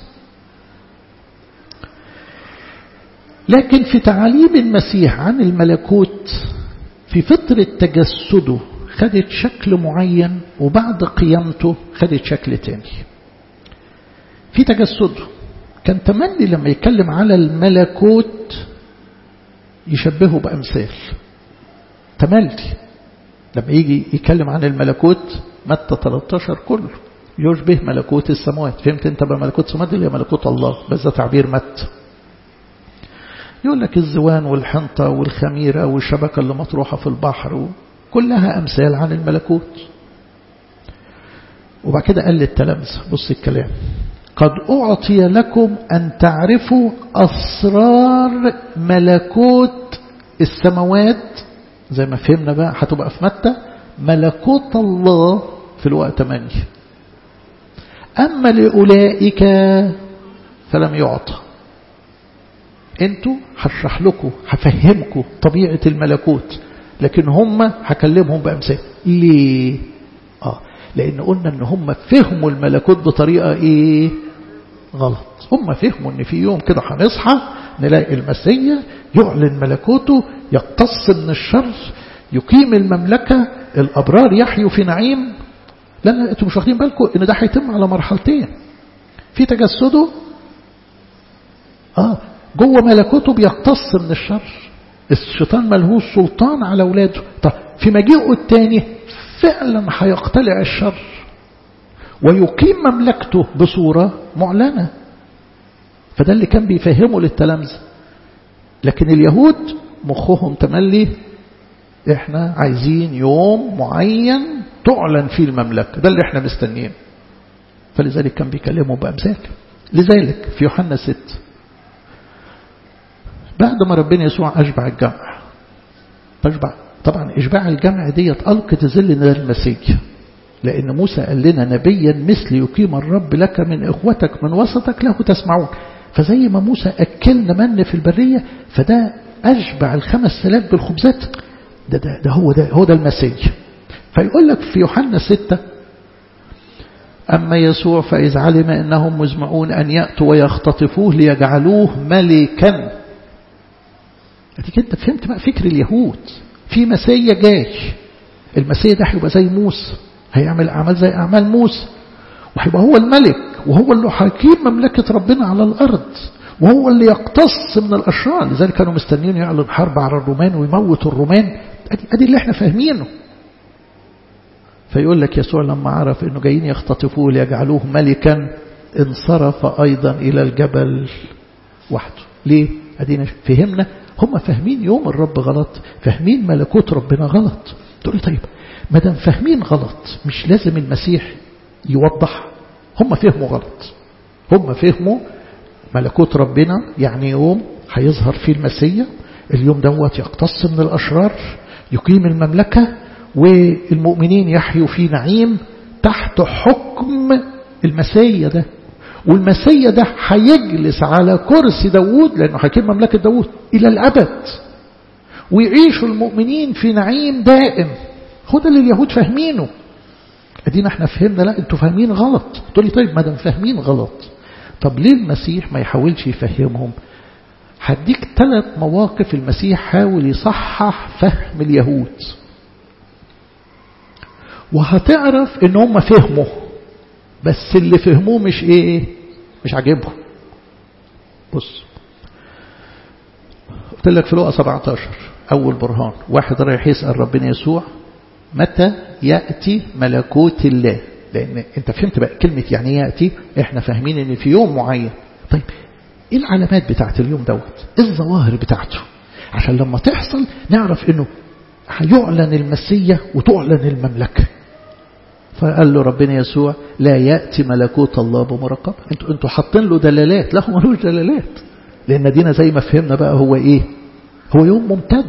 لكن في تعاليم المسيح عن الملكوت في فترة تجسده خدت شكل معين وبعد قيامته خدت شكل تاني في تجسده كان تمني لما يتكلم على الملكوت يشبهه بأمثال تملي لما يجي يتكلم عن الملكوت متى 13 كله يشبه ملكوت السماوات فهمت انت بملكوت السماوات اللي هي ملكوت الله بس ده تعبير متى يقول لك الزوان والحنطة والخميرة والشبكة اللي مطروحة في البحر كلها أمثال عن الملكوت وبعد كده قال للتلامذة بص الكلام قد أعطي لكم أن تعرفوا أسرار ملكوت السماوات زي ما فهمنا بقى هتبقى في متى ملكوت الله في الوقت 8 أما لأولئك فلم يعطى انتوا هشرح لكم هفهمكم طبيعة الملكوت لكن هم هكلمهم بأمثال ليه آه لأن قلنا ان هم فهموا الملكوت بطريقة ايه غلط هم فهموا ان في يوم كده هنصحى نلاقي المسيح يعلن ملكوته يقتص من الشر يقيم المملكة الأبرار يحيوا في نعيم لا لا انتوا مش واخدين بالكم ان ده هيتم على مرحلتين في تجسده اه جوه ملكوته بيقتص من الشر الشيطان ملهوش سلطان على اولاده طب في مجيئه الثاني فعلا هيقتلع الشر ويقيم مملكته بصورة معلنة فده اللي كان بيفهمه للتلامذة لكن اليهود مخهم تملي احنا عايزين يوم معين تعلن فيه المملكة ده اللي احنا مستنيين فلذلك كان بيكلمه بأمثال لذلك في يوحنا 6 بعد ما ربنا يسوع أشبع الجمع أشبع طبعا إشباع الجمع ديت ألقت ظل نار المسيح لأن موسى قال لنا نبيا مثل يقيم الرب لك من إخوتك من وسطك له تسمعون فزي ما موسى أكلنا من في البرية فده أشبع الخمس سلاف بالخبزات ده, ده, ده هو ده هو ده المسيح فيقول لك في يوحنا ستة أما يسوع فإذ علم أنهم مزمعون أن يأتوا ويختطفوه ليجعلوه ملكا أديك أنت فهمت بقى فكر اليهود في مسيا جاي المسيا ده هيبقى زي موسى هيعمل أعمال زي أعمال موسى وهيبقى هو الملك وهو اللي حكيم مملكة ربنا على الأرض وهو اللي يقتص من الأشرار لذلك كانوا مستنيين يعلن حرب على الرومان ويموت الرومان أدي, أدي اللي احنا فاهمينه فيقول لك يسوع لما عرف انه جايين يختطفوه ليجعلوه ملكا انصرف ايضا الى الجبل وحده ليه ادينا فهمنا هم فاهمين يوم الرب غلط فاهمين ملكوت ربنا غلط تقول لي طيب ما دام فاهمين غلط مش لازم المسيح يوضح هم فهموا غلط هم فهموا ملكوت ربنا يعني يوم هيظهر فيه المسيح اليوم دوت يقتص من الأشرار يقيم المملكة والمؤمنين يحيوا في نعيم تحت حكم المسيا ده والمسيا ده هيجلس على كرسي داوود لأنه حكيم مملكة داوود إلى الأبد ويعيشوا المؤمنين في نعيم دائم هو ده اللي اليهود فاهمينه ادينا احنا فهمنا لا انتوا فاهمين غلط تقول لي طيب ما دام فاهمين غلط طب ليه المسيح ما يحاولش يفهمهم هديك ثلاث مواقف المسيح حاول يصحح فهم اليهود وهتعرف ان هم فهموا بس اللي فهموه مش ايه مش عاجبهم بص قلت لك في لقا 17 اول برهان واحد رايح يسال ربنا يسوع متى ياتي ملكوت الله لان انت فهمت بقى كلمه يعني ياتي احنا فاهمين ان في يوم معين طيب ايه العلامات بتاعت اليوم دوت ايه الظواهر بتاعته عشان لما تحصل نعرف انه هيعلن المسية وتعلن المملكة فقال له ربنا يسوع لا يأتي ملكوت الله بمراقبة انتوا انتوا حاطين له دلالات لا هو ملوش دلالات لأن دينا زي ما فهمنا بقى هو ايه هو يوم ممتد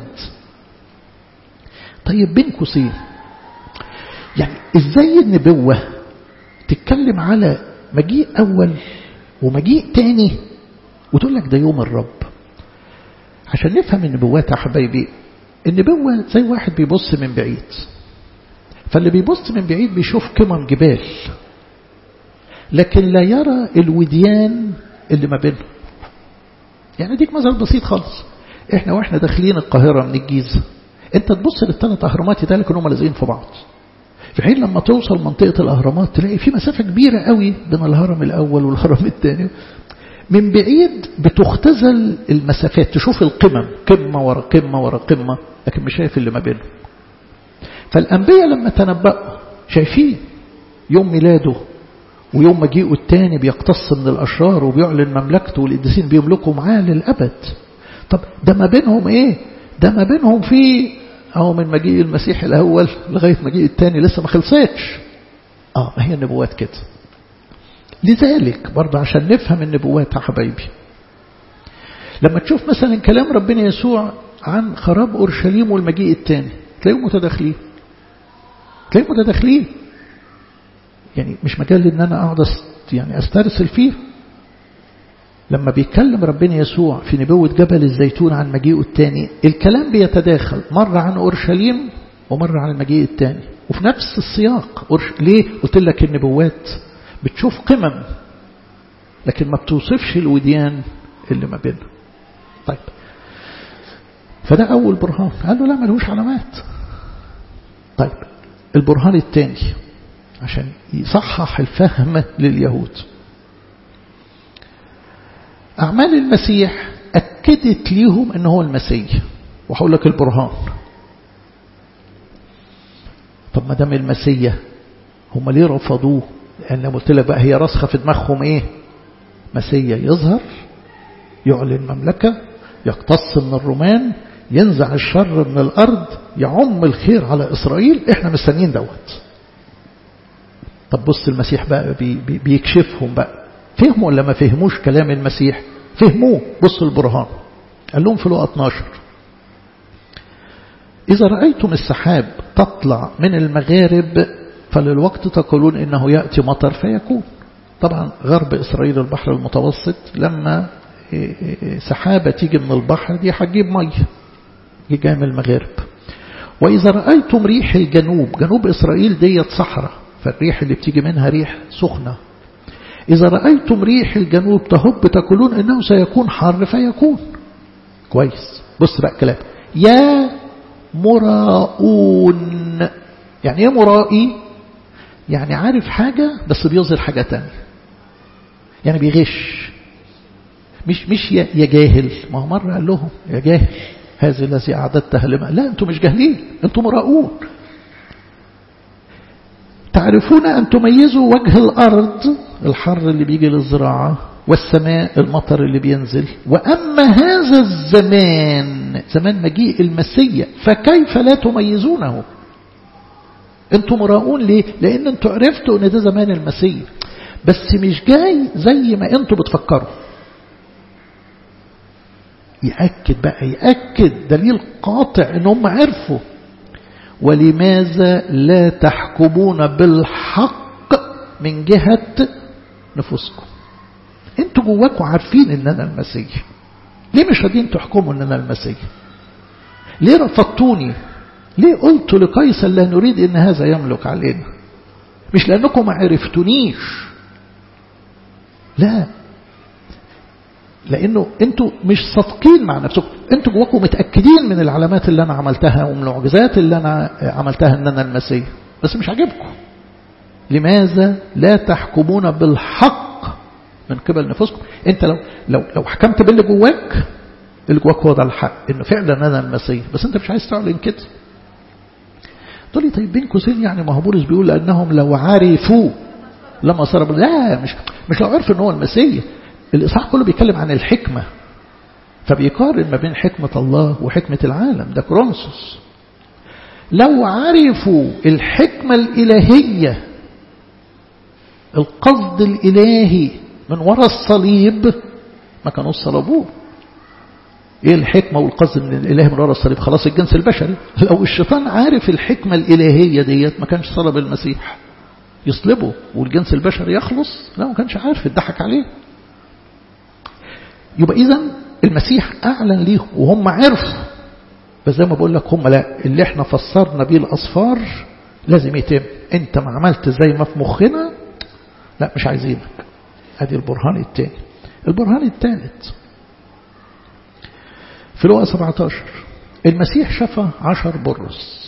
طيب بين قوسين يعني ازاي النبوة تتكلم على مجيء أول ومجيء تاني وتقول لك ده يوم الرب عشان نفهم النبوات يا حبايبي النبوة زي واحد بيبص من بعيد فاللي بيبص من بعيد بيشوف قمم جبال لكن لا يرى الوديان اللي ما بينهم يعني اديك مثل بسيط خالص احنا واحنا داخلين القاهرة من الجيزة انت تبص للثلاث اهرامات يتهيألك انهم لازقين في بعض في حين لما توصل منطقة الأهرامات تلاقي في مسافة كبيرة قوي بين الهرم الأول والهرم الثاني من بعيد بتختزل المسافات تشوف القمم قمة ورا قمة ورا قمة لكن مش شايف اللي ما بينهم فالأنبياء لما تنبأوا شايفين يوم ميلاده ويوم مجيئه الثاني بيقتص من الأشرار وبيعلن مملكته والقديسين بيملكوا معاه للأبد طب ده ما بينهم ايه ده ما بينهم في أو من مجيء المسيح الأول لغاية مجيء الثاني لسه ما خلصتش آه ما هي النبوات كده لذلك برضه عشان نفهم النبوات يا حبايبي لما تشوف مثلا كلام ربنا يسوع عن خراب أورشليم والمجيء الثاني تلاقيهم متداخلين تلاقيهم متداخلين يعني مش مجال ان انا اقعد يعني استرسل فيه لما بيتكلم ربنا يسوع في نبوة جبل الزيتون عن مجيئه الثاني الكلام بيتداخل مرة عن أورشليم ومرة عن المجيء الثاني وفي نفس السياق أورش... ليه قلت لك النبوات بتشوف قمم لكن ما بتوصفش الوديان اللي ما بينهم طيب فده أول برهان قال له لا ملهوش علامات طيب البرهان الثاني عشان يصحح الفهم لليهود أعمال المسيح أكدت ليهم أنه هو المسيح وهقول لك البرهان طب ما دام المسيح هم ليه رفضوه لأن قلت لك بقى هي راسخة في دماغهم إيه مسيح يظهر يعلن مملكة يقتص من الرومان ينزع الشر من الأرض يعم الخير على إسرائيل إحنا مستنيين دوت طب بص المسيح بقى بي بي بيكشفهم بقى فهموا ولا ما فهموش كلام المسيح فهموه بصوا البرهان قال لهم في لقى 12 إذا رأيتم السحاب تطلع من المغارب فللوقت تقولون إنه يأتي مطر فيكون طبعا غرب إسرائيل البحر المتوسط لما سحابة تيجي من البحر دي هتجيب مية جاية من المغارب وإذا رأيتم ريح الجنوب جنوب إسرائيل ديت صحراء فالريح اللي بتيجي منها ريح سخنة إذا رأيتم ريح الجنوب تهب تقولون إنه سيكون حر فيكون كويس بص بقى كلام يا مراؤون يعني ايه مرائي يعني عارف حاجة بس بيظهر حاجة تانية يعني بيغش مش مش يا جاهل ما هو مرة قال لهم يا جاهل هذا الذي أعددتها لما لا أنتم مش جاهلين أنتم مراؤون تعرفون أن تميزوا وجه الأرض الحر اللي بيجي للزراعة والسماء المطر اللي بينزل وأما هذا الزمان زمان مجيء المسيح فكيف لا تميزونه انتم مراؤون ليه لأن انتم عرفتوا ان ده زمان المسيح بس مش جاي زي ما انتم بتفكروا يأكد بقى يأكد دليل قاطع ان هم عرفوا ولماذا لا تحكمون بالحق من جهة نفوسكم انتوا جواكم عارفين ان انا المسيح ليه مش راضيين تحكموا ان انا المسيح ليه رفضتوني ليه قلت لقيصر لا نريد ان هذا يملك علينا مش لانكم ما عرفتونيش لا لانه انتوا مش صادقين مع نفسكم انتوا جواكم متاكدين من العلامات اللي انا عملتها ومن المعجزات اللي انا عملتها ان انا المسيح بس مش عاجبكم لماذا لا تحكمون بالحق من قبل نفسكم انت لو لو لو حكمت باللي جواك اللي جواك هو ده الحق انه فعلا انا المسيح بس انت مش عايز تعلن كده تقول لي طيب بين قوسين يعني ما هو بولس بيقول انهم لو عرفوا لما صار لا مش مش لو عرفوا ان هو المسيح الإصحاح كله بيتكلم عن الحكمة فبيقارن ما بين حكمة الله وحكمة العالم ده كرونسوس لو عرفوا الحكمة الإلهية القصد الإلهي من وراء الصليب ما كانوا صلبوه ايه الحكمة والقصد من الإله من وراء الصليب خلاص الجنس البشري لو الشيطان عارف الحكمة الإلهية ديت ما كانش صلب المسيح يصلبه والجنس البشري يخلص لا ما كانش عارف يضحك عليه يبقى إذا المسيح أعلن ليهم وهم عرفوا بس زي ما بقول لك هم لا اللي احنا فسرنا بيه الأصفار لازم يتم انت ما عملت زي ما في مخنا لا مش عايزينك ادي البرهان الثاني البرهان الثالث في لقا 17 المسيح شفى عشر برص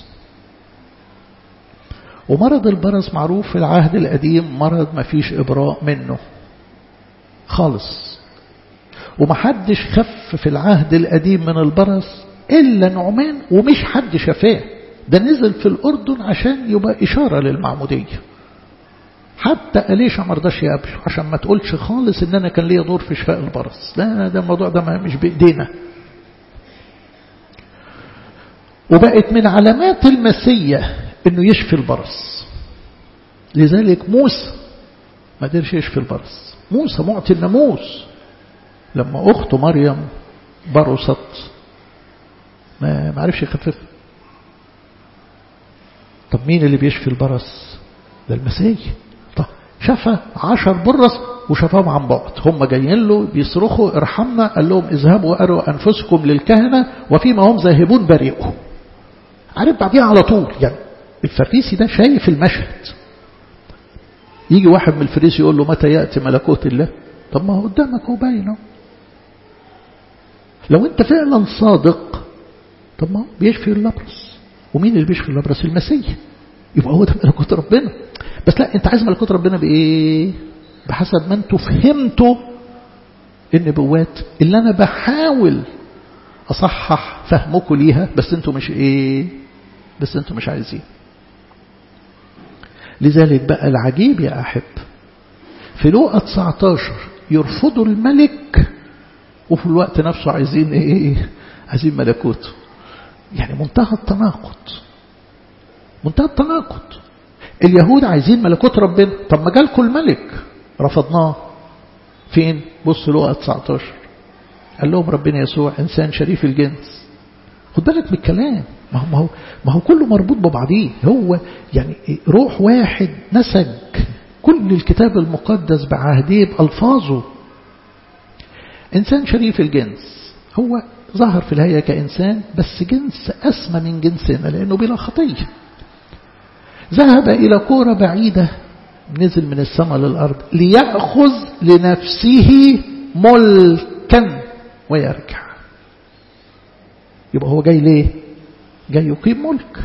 ومرض البرص معروف في العهد القديم مرض ما فيش إبراء منه خالص ومحدش خف في العهد القديم من البرص إلا نعمان ومش حد شفاه ده نزل في الأردن عشان يبقى إشارة للمعمودية حتى أليشا ما رضاش يقابله عشان ما تقولش خالص إن أنا كان ليا دور في شفاء البرص لا ده الموضوع ده مش بإيدينا وبقت من علامات المسيح انه يشفي البرص لذلك موسى ما قدرش يشفي البرص موسى معطي الناموس لما اخته مريم برصت ما ما عرفش يخففها طب مين اللي بيشفي البرص ده المسيح طب شفى عشر برص وشفاهم عن بعد هم جايين له بيصرخوا ارحمنا قال لهم اذهبوا اروا انفسكم للكهنه وفيما هم ذاهبون بريئوا عارف بعديها على طول يعني الفريسي ده شايف المشهد يجي واحد من الفريسي يقول له متى يأتي ملكوت الله طب ما هو قدامك هو باين لو انت فعلا صادق طب ما هو بيشفي اللبرس ومين اللي بيشفي اللبرس المسيح يبقى هو ده ملكوت ربنا بس لا انت عايز ملكوت ربنا بايه بحسب ما انتوا فهمتوا النبوات اللي انا بحاول اصحح فهمكم ليها بس انتوا مش ايه بس انتوا مش عايزين لذلك بقى العجيب يا أحب في لوقا 19 يرفضوا الملك وفي الوقت نفسه عايزين ايه عايزين ملكوته يعني منتهى التناقض منتهى التناقض اليهود عايزين ملكوت ربنا طب ما جالكم الملك رفضناه فين بص لوقا 19 قال لهم ربنا يسوع إنسان شريف الجنس خد بالك من الكلام ما هو, ما هو, ما هو كله مربوط ببعضيه هو يعني روح واحد نسج كل الكتاب المقدس بعهديه بألفاظه إنسان شريف الجنس هو ظهر في الهيئة كإنسان بس جنس أسمى من جنسنا لأنه بلا خطية ذهب إلى كورة بعيدة نزل من السماء للأرض ليأخذ لنفسه ملكا ويرجع يبقى هو جاي ليه جاي يقيم ملك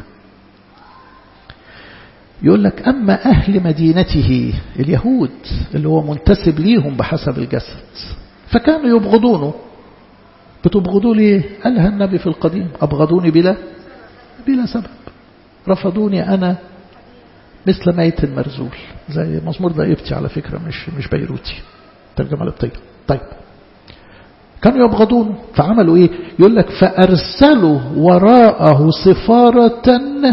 يقول لك أما أهل مدينته اليهود اللي هو منتسب ليهم بحسب الجسد فكانوا يبغضونه بتبغضوا ليه قالها النبي في القديم أبغضوني بلا بلا سبب رفضوني أنا مثل ميت مرزول زي مزمور ده يبتي على فكرة مش مش بيروتي ترجمة لبطية طيب كانوا يبغضونه فعملوا ايه يقول لك فأرسلوا وراءه سفارة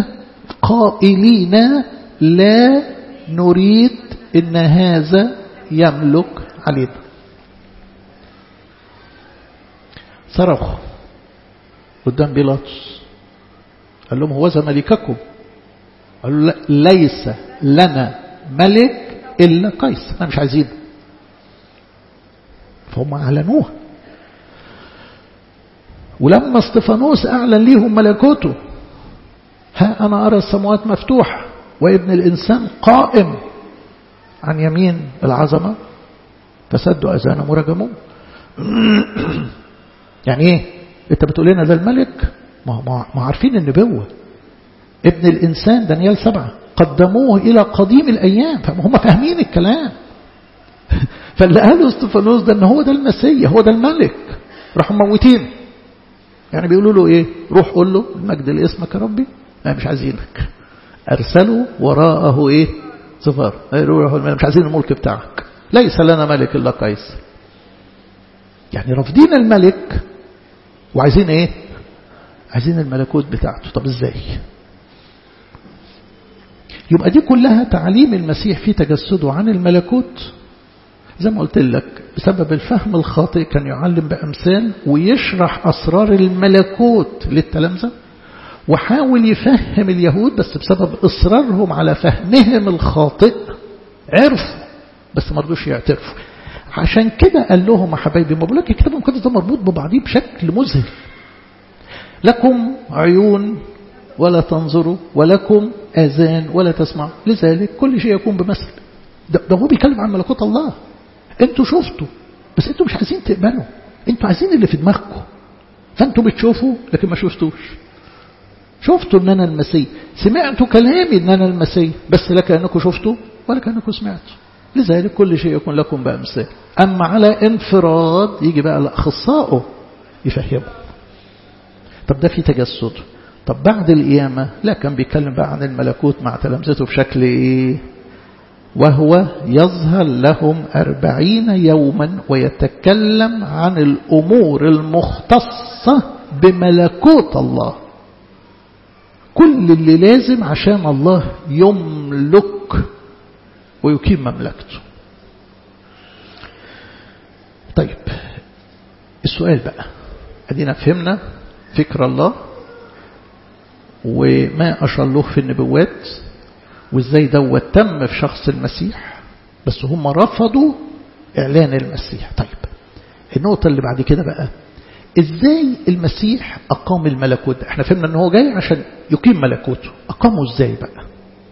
قائلين لا نريد ان هذا يملك علينا صرخوا قدام بيلاطس قال لهم هو ملككم قالوا لا ليس لنا ملك إلا قيس احنا مش عايزينه فهم أعلنوها ولما استفانوس أعلن ليهم ملكوته ها أنا أرى السماوات مفتوحة وابن الإنسان قائم عن يمين العظمة فسدوا أذانهم ورجموه يعني ايه انت بتقول لنا ده الملك ما, ما, ما عارفين النبوة ابن الإنسان دانيال سبعة قدموه إلى قديم الأيام فهم فاهمين الكلام فاللي قاله استفانوس ده ان هو ده المسيح هو ده الملك راحوا موتين يعني بيقولوا له ايه روح قول له المجد لاسمك يا ربي لا مش عايزينك ارسلوا وراءه ايه صفار مش عايزين الملك بتاعك ليس لنا ملك الا قيصر يعني رافضين الملك وعايزين ايه عايزين الملكوت بتاعته طب ازاي يبقى دي كلها تعليم المسيح في تجسده عن الملكوت زي ما قلت لك بسبب الفهم الخاطئ كان يعلم بأمثال ويشرح أسرار الملكوت للتلامذة وحاول يفهم اليهود بس بسبب إصرارهم على فهمهم الخاطئ عرفوا بس ما رضوش يعترفوا عشان كده قال لهم يا حبايبي ما بقول لك الكتاب المقدس ده مربوط ببعضيه بشكل مذهل لكم عيون ولا تنظروا ولكم آذان ولا تسمعوا لذلك كل شيء يكون بمثل ده, ده هو بيتكلم عن ملكوت الله انتوا شفتوا بس انتوا مش عايزين تقبلوا انتوا عايزين اللي في دماغكم فانتوا بتشوفوا لكن ما شفتوش شفتوا ان انا المسيح سمعتوا كلامي ان انا المسيح بس لا كانكم شفتوا ولا كانكم سمعتوا لذلك كل شيء يكون لكم بأمثال أما على انفراد يجي بقى الأخصائه يفهمه طب ده في تجسد طب بعد القيامة لا كان بيتكلم بقى عن الملكوت مع تلامذته بشكل إيه وهو يظهر لهم أربعين يوما ويتكلم عن الأمور المختصة بملكوت الله كل اللي لازم عشان الله يملك ويقيم مملكته طيب السؤال بقى ادينا فهمنا فكر الله وما أشار له في النبوات وازاي دوت تم في شخص المسيح بس هم رفضوا إعلان المسيح طيب النقطة اللي بعد كده بقى ازاي المسيح أقام الملكوت احنا فهمنا ان هو جاي عشان يقيم ملكوته أقامه ازاي بقى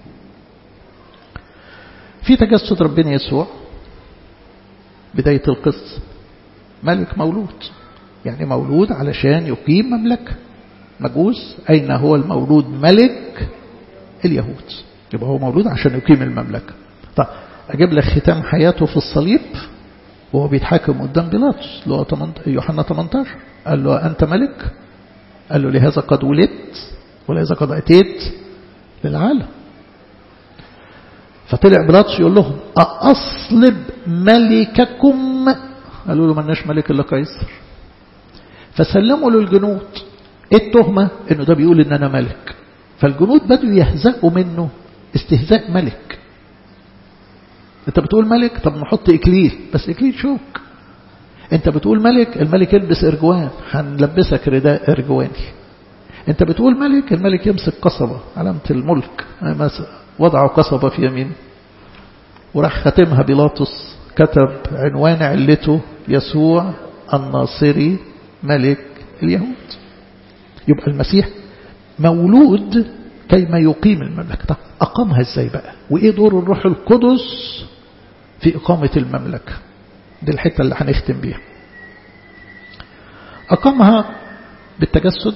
في تجسد ربنا يسوع بداية القصة ملك مولود يعني مولود علشان يقيم مملكة مجوس أين هو المولود ملك اليهود يبقى هو مولود عشان يقيم المملكة طيب أجيب لك ختام حياته في الصليب وهو بيتحاكم قدام بيلاطس اللي هو يوحنا 18 قال له أنت ملك قال له لهذا قد ولدت ولهذا قد أتيت للعالم فطلع بيلاطس يقول لهم أصلب ملككم قالوا له ملناش ملك إلا قيصر فسلموا للجنود ايه التهمة انه ده بيقول ان انا ملك فالجنود بدوا يهزقوا منه استهزاء ملك انت بتقول ملك طب نحط اكليل بس اكليل شوك انت بتقول ملك الملك يلبس ارجوان هنلبسك رداء ارجواني انت بتقول ملك الملك يمسك قصبة علامة الملك وضعوا قصبة في يمينه وراح ختمها بيلاطس كتب عنوان علته يسوع الناصري ملك اليهود يبقى المسيح مولود كيما يقيم المملكة أقامها ازاي بقى وإيه دور الروح القدس في إقامة المملكة دي الحتة اللي هنختم بيها أقامها بالتجسد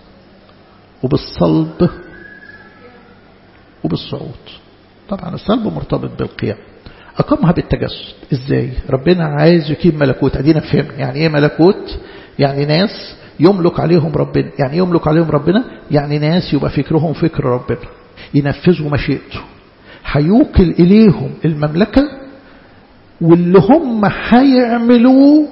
وبالصلب وبالصعود طبعا الصلب مرتبط بالقيام أقامها بالتجسد إزاي ربنا عايز يقيم ملكوت أدينا فهمنا يعني إيه ملكوت يعني ناس يملك عليهم ربنا يعني يملك عليهم ربنا يعني ناس يبقى فكرهم فكر ربنا ينفذوا مشيئته هيوكل إليهم المملكة واللي هم هيعملوه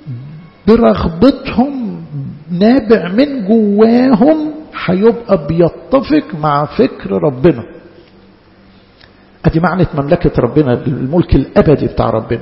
برغبتهم نابع من جواهم هيبقى بيتفق مع فكر ربنا ادي معنى مملكة ربنا الملك الأبدي بتاع ربنا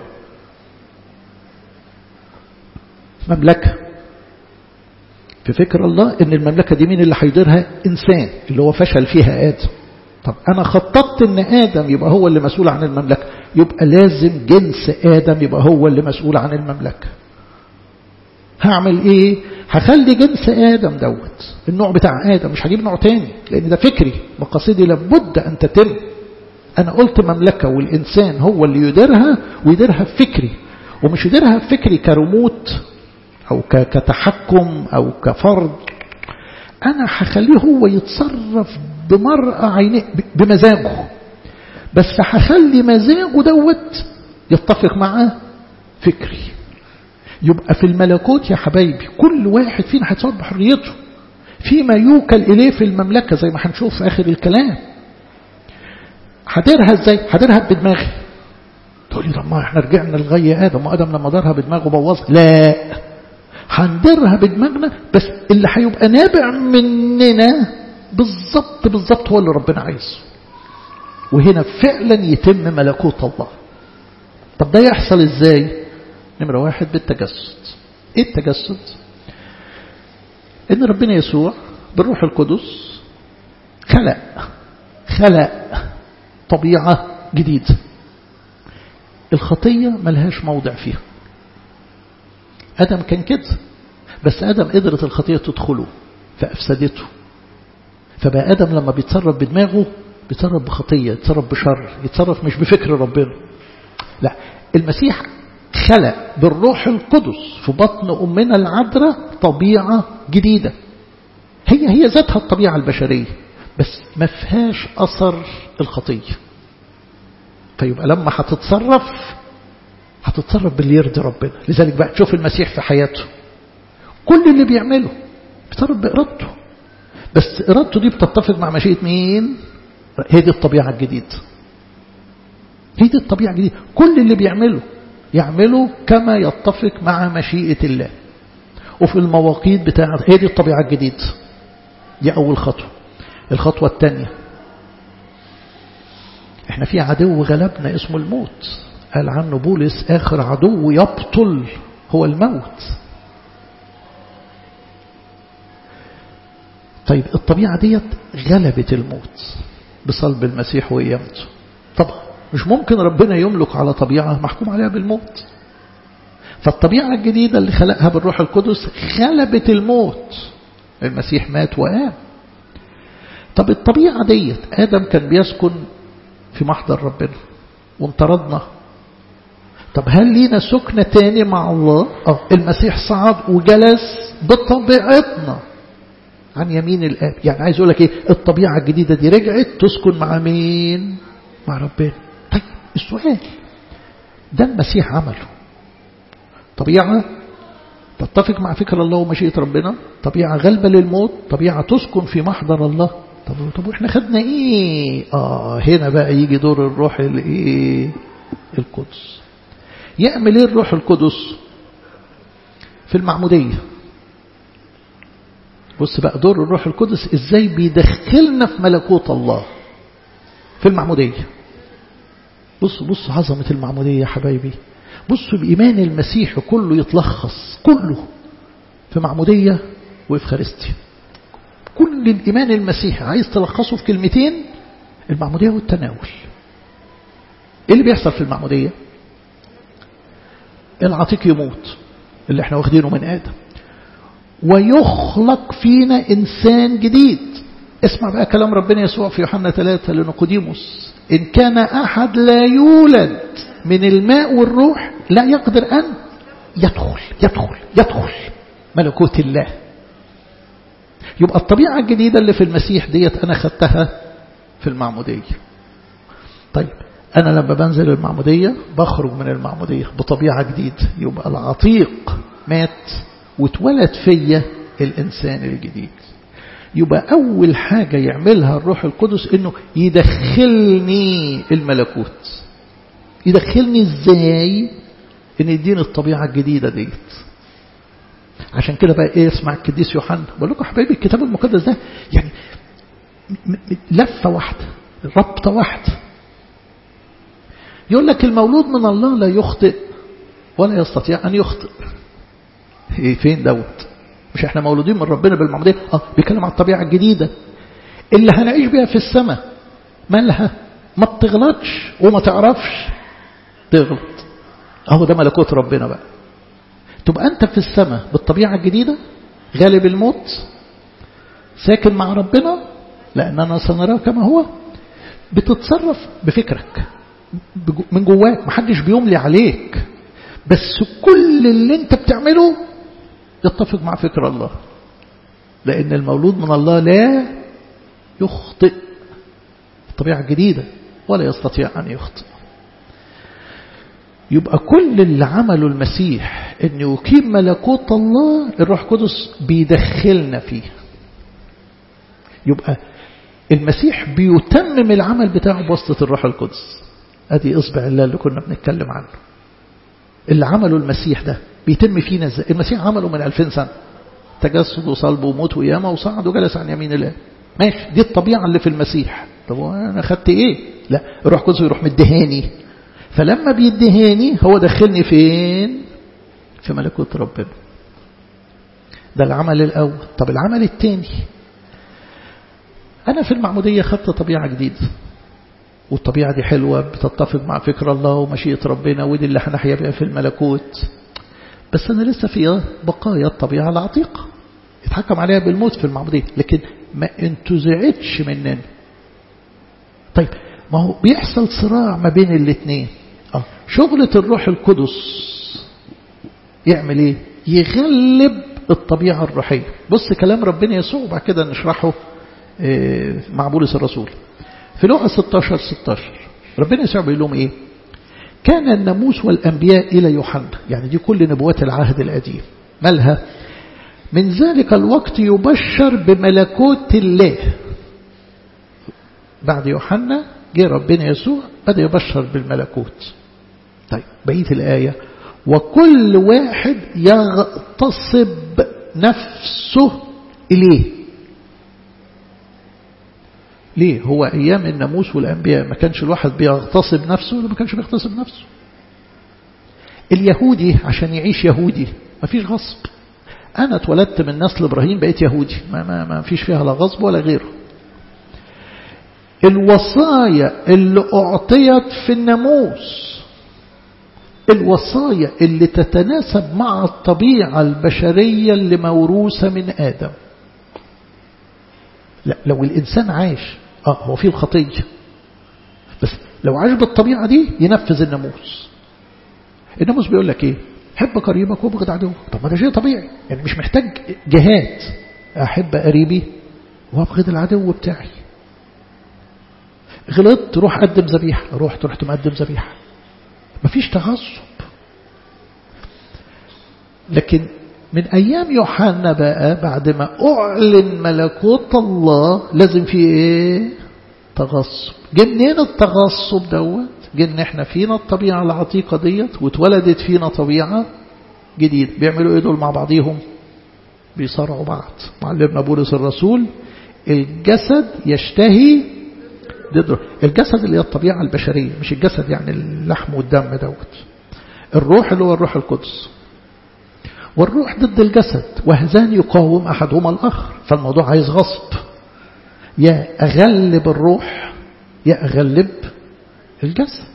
مملكة في فكر الله ان المملكة دي مين اللي هيديرها انسان اللي هو فشل فيها آدم طب انا خططت ان آدم يبقى هو اللي مسؤول عن المملكة يبقى لازم جنس آدم يبقى هو اللي مسؤول عن المملكة هعمل ايه هخلي جنس آدم دوت النوع بتاع آدم مش هجيب نوع تاني لان ده فكري مقاصدي لابد ان تتم انا قلت مملكة والانسان هو اللي يديرها ويديرها بفكري ومش يديرها بفكري كرموت أو كتحكم أو كفرد أنا هخليه هو يتصرف بمرأة عينيه بمزاجه بس هخلي مزاجه دوت يتفق مع فكري يبقى في الملكوت يا حبايبي كل واحد فينا هيتصرف بحريته فيما يوكل إليه في المملكة زي ما هنشوف في آخر الكلام هديرها ازاي هديرها بدماغي تقول لي طب ما احنا رجعنا لغاية آدم وآدم لما دارها بدماغه بوظها لا هندرها بدماغنا بس اللي هيبقى نابع مننا بالظبط بالظبط هو اللي ربنا عايزه وهنا فعلا يتم ملكوت الله طب ده يحصل ازاي نمرة واحد بالتجسد ايه التجسد ان ربنا يسوع بالروح القدس خلق خلق طبيعة جديدة الخطية ملهاش موضع فيها آدم كان كده بس آدم قدرت الخطية تدخله فأفسدته فبقى آدم لما بيتصرف بدماغه بيتصرف بخطية يتصرف بشر يتصرف مش بفكر ربنا لا المسيح خلق بالروح القدس في بطن أمنا العذراء طبيعة جديدة هي هي ذاتها الطبيعة البشرية بس ما فيهاش أثر الخطية فيبقى لما هتتصرف هتتصرف باللي يرضي ربنا لذلك بقى تشوف المسيح في حياته كل اللي بيعمله بيتصرف بإرادته بس إرادته دي بتتفق مع مشيئة مين هي دي الطبيعة الجديدة هي دي الطبيعة الجديدة كل اللي بيعمله يعمله كما يتفق مع مشيئة الله وفي المواقيت بتاعة هي دي الطبيعة الجديدة دي أول خطوة الخطوة الثانية احنا في عدو غلبنا اسمه الموت قال عنه بولس آخر عدو يبطل هو الموت طيب الطبيعة ديت غلبت الموت بصلب المسيح وقيامته طبعا مش ممكن ربنا يملك على طبيعة محكوم عليها بالموت فالطبيعة الجديدة اللي خلقها بالروح القدس غلبت الموت المسيح مات وقام طب الطبيعة ديت آدم كان بيسكن في محضر ربنا وانطردنا طب هل لينا سكنة تاني مع الله اه المسيح صعد وجلس بطبيعتنا عن يمين الآب يعني عايز أقول لك إيه الطبيعة الجديدة دي رجعت تسكن مع مين مع ربنا طيب السؤال ده المسيح عمله طبيعة تتفق مع فكر الله ومشيئة ربنا طبيعة غلبة للموت طبيعة تسكن في محضر الله طب طب واحنا خدنا ايه اه هنا بقى يجي دور الروح الايه القدس يعمل ايه الروح القدس في المعمودية بص بقى دور الروح القدس ازاي بيدخلنا في ملكوت الله في المعمودية بص بص عظمة المعمودية يا حبايبي بصوا الإيمان المسيحي كله يتلخص كله في معمودية وإفخارستيا كل الإيمان المسيحي عايز تلخصه في كلمتين المعمودية والتناول إيه اللي بيحصل في المعمودية العتيق يموت اللي احنا واخدينه من آدم ويخلق فينا إنسان جديد اسمع بقى كلام ربنا يسوع في يوحنا 3 لنقوديموس إن كان أحد لا يولد من الماء والروح لا يقدر أن يدخل يدخل يدخل ملكوت الله يبقى الطبيعة الجديدة اللي في المسيح ديت أنا خدتها في المعمودية طيب أنا لما بنزل المعمودية بخرج من المعمودية بطبيعة جديدة يبقى العتيق مات واتولد فيا الإنسان الجديد يبقى أول حاجة يعملها الروح القدس إنه يدخلني الملكوت يدخلني إزاي إن يديني الطبيعة الجديدة ديت عشان كده بقى إيه اسمع القديس يوحنا بقول لكم حبايبي الكتاب المقدس ده يعني لفة واحدة ربطة واحدة يقول لك المولود من الله لا يخطئ ولا يستطيع أن يخطئ إيه فين دوت مش احنا مولودين من ربنا بالمعمودية اه بيتكلم عن الطبيعة الجديدة اللي هنعيش بيها في السماء مالها ما بتغلطش وما تعرفش تغلط اهو ده ملكوت ربنا بقى تبقى انت في السماء بالطبيعة الجديدة غالب الموت ساكن مع ربنا لأننا سنراه كما هو بتتصرف بفكرك من جواك محدش بيملي عليك بس كل اللي انت بتعمله يتفق مع فكر الله لأن المولود من الله لا يخطئ الطبيعة الجديدة ولا يستطيع أن يخطئ يبقى كل اللي عمله المسيح أن يقيم ملكوت الله الروح القدس بيدخلنا فيه يبقى المسيح بيتمم العمل بتاعه بواسطة الروح القدس أدي إصبع الله اللي كنا بنتكلم عنه اللي عمله المسيح ده بيتم فينا ازاي المسيح عمله من 2000 سنة تجسد وصلب وموت وقيامة وصعد وجلس عن يمين الله ماشي دي الطبيعة اللي في المسيح طب أنا خدت إيه لا الروح القدس يروح مدهاني فلما بيدهاني هو دخلني فين في ملكوت ربنا ده العمل الأول طب العمل الثاني أنا في المعمودية خدت طبيعة جديدة والطبيعة دي حلوة بتتفق مع فكر الله ومشيئة ربنا ودي اللي هنحيا بها في الملكوت بس أنا لسه في بقايا الطبيعة العتيقة يتحكم عليها بالموت في المعمودية لكن ما انتزعتش مننا طيب ما هو بيحصل صراع ما بين الاثنين اه شغلة الروح القدس يعمل ايه يغلب الطبيعة الروحية بص كلام ربنا يسوع وبعد كده نشرحه اه مع بولس الرسول في لوقا 16 16 ربنا يسوع بيقول لهم ايه كان الناموس والأنبياء إلى يوحنا يعني دي كل نبوات العهد القديم مالها من ذلك الوقت يبشر بملكوت الله بعد يوحنا جه ربنا يسوع بدأ يبشر بالملكوت طيب بقية الآية وكل واحد يغتصب نفسه إليه ليه هو أيام الناموس والأنبياء ما كانش الواحد بيغتصب نفسه ولا ما كانش بيغتصب نفسه اليهودي عشان يعيش يهودي ما فيش غصب أنا اتولدت من نسل إبراهيم بقيت يهودي ما, ما, ما فيش فيها لا غصب ولا غيره الوصايا اللي أعطيت في الناموس الوصايا اللي تتناسب مع الطبيعة البشرية اللي موروثة من آدم لا لو الإنسان عايش آه هو فيه الخطية بس لو عاش بالطبيعة دي ينفذ الناموس الناموس بيقول لك ايه حب قريبك وابغض عدوك طب ما ده شيء طبيعي يعني مش محتاج جهاد احب قريبي وابغض العدو بتاعي غلطت روح قدم ذبيحه رحت رحت مقدم ذبيحه مفيش تغصب لكن من أيام يوحنا بقى بعد ما أعلن ملكوت الله لازم في إيه تغصب جه منين التغصب دوت جه إن إحنا فينا الطبيعة العتيقة ديت واتولدت فينا طبيعة جديد بيعملوا إيه دول مع بعضيهم بيصارعوا بعض معلمنا بولس الرسول الجسد يشتهي ضد الجسد اللي هي الطبيعة البشرية مش الجسد يعني اللحم والدم دوت الروح اللي هو الروح القدس والروح ضد الجسد وهذان يقاوم أحدهما الآخر فالموضوع عايز غصب يا أغلب الروح يا أغلب الجسد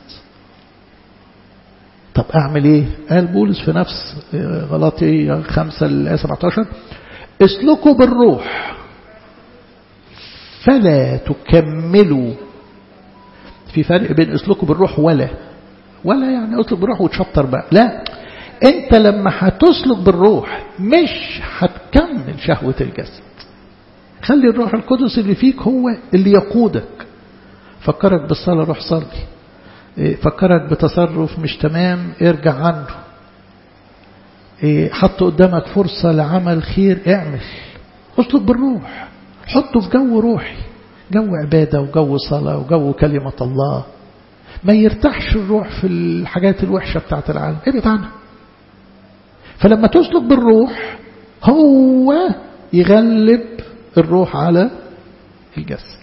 طب أعمل إيه قال بولس في نفس غلطي خمسة الآية 17 اسلكوا بالروح فلا تكملوا في فرق بين اسلكوا بالروح ولا ولا يعني اسلك بالروح وتشطر بقى لا انت لما هتسلك بالروح مش هتكمل شهوة الجسد خلي الروح القدس اللي فيك هو اللي يقودك فكرك بالصلاة روح صلي فكرك بتصرف مش تمام ارجع عنه حط قدامك فرصة لعمل خير اعمل اسلك بالروح حطه في جو روحي جو عبادة وجو صلاة وجو كلمة الله ما يرتاحش الروح في الحاجات الوحشة بتاعت العالم ابعد عنها فلما تسلك بالروح هو يغلب الروح على الجسد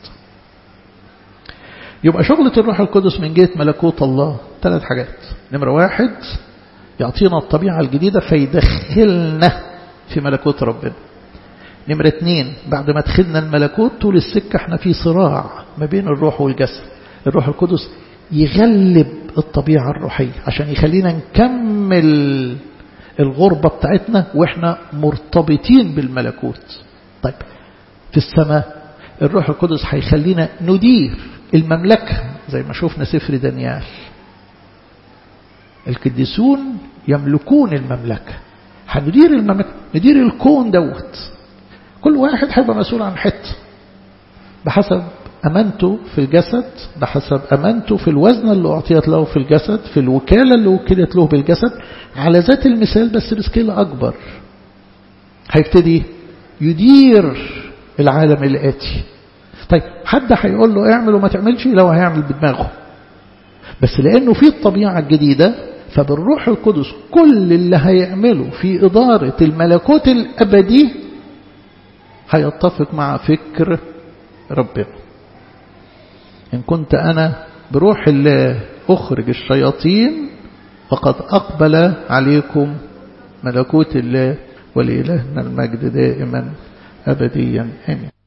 يبقى شغلة الروح القدس من جهة ملكوت الله ثلاث حاجات نمرة واحد يعطينا الطبيعة الجديدة فيدخلنا في ملكوت ربنا نمرة اتنين بعد ما دخلنا الملكوت طول السكة احنا في صراع ما بين الروح والجسد الروح القدس يغلب الطبيعة الروحية عشان يخلينا نكمل الغربة بتاعتنا واحنا مرتبطين بالملكوت طيب في السماء الروح القدس هيخلينا ندير المملكة زي ما شوفنا سفر دانيال القديسون يملكون المملكة هندير المملكة ندير الكون دوت كل واحد هيبقى مسؤول عن حته بحسب أمانته في الجسد بحسب أمانته في الوزن اللي أعطيت له في الجسد في الوكالة اللي وكلت له بالجسد على ذات المثال بس بسكيل أكبر هيبتدي يدير العالم الآتي طيب حد هيقول له اعمل وما تعملش لو هيعمل بدماغه بس لأنه في الطبيعة الجديدة فبالروح القدس كل اللي هيعمله في إدارة الملكوت الأبدي هيتفق مع فكر ربنا إن كنت أنا بروح الله أخرج الشياطين فقد أقبل عليكم ملكوت الله ولإلهنا المجد دائما أبديا آمين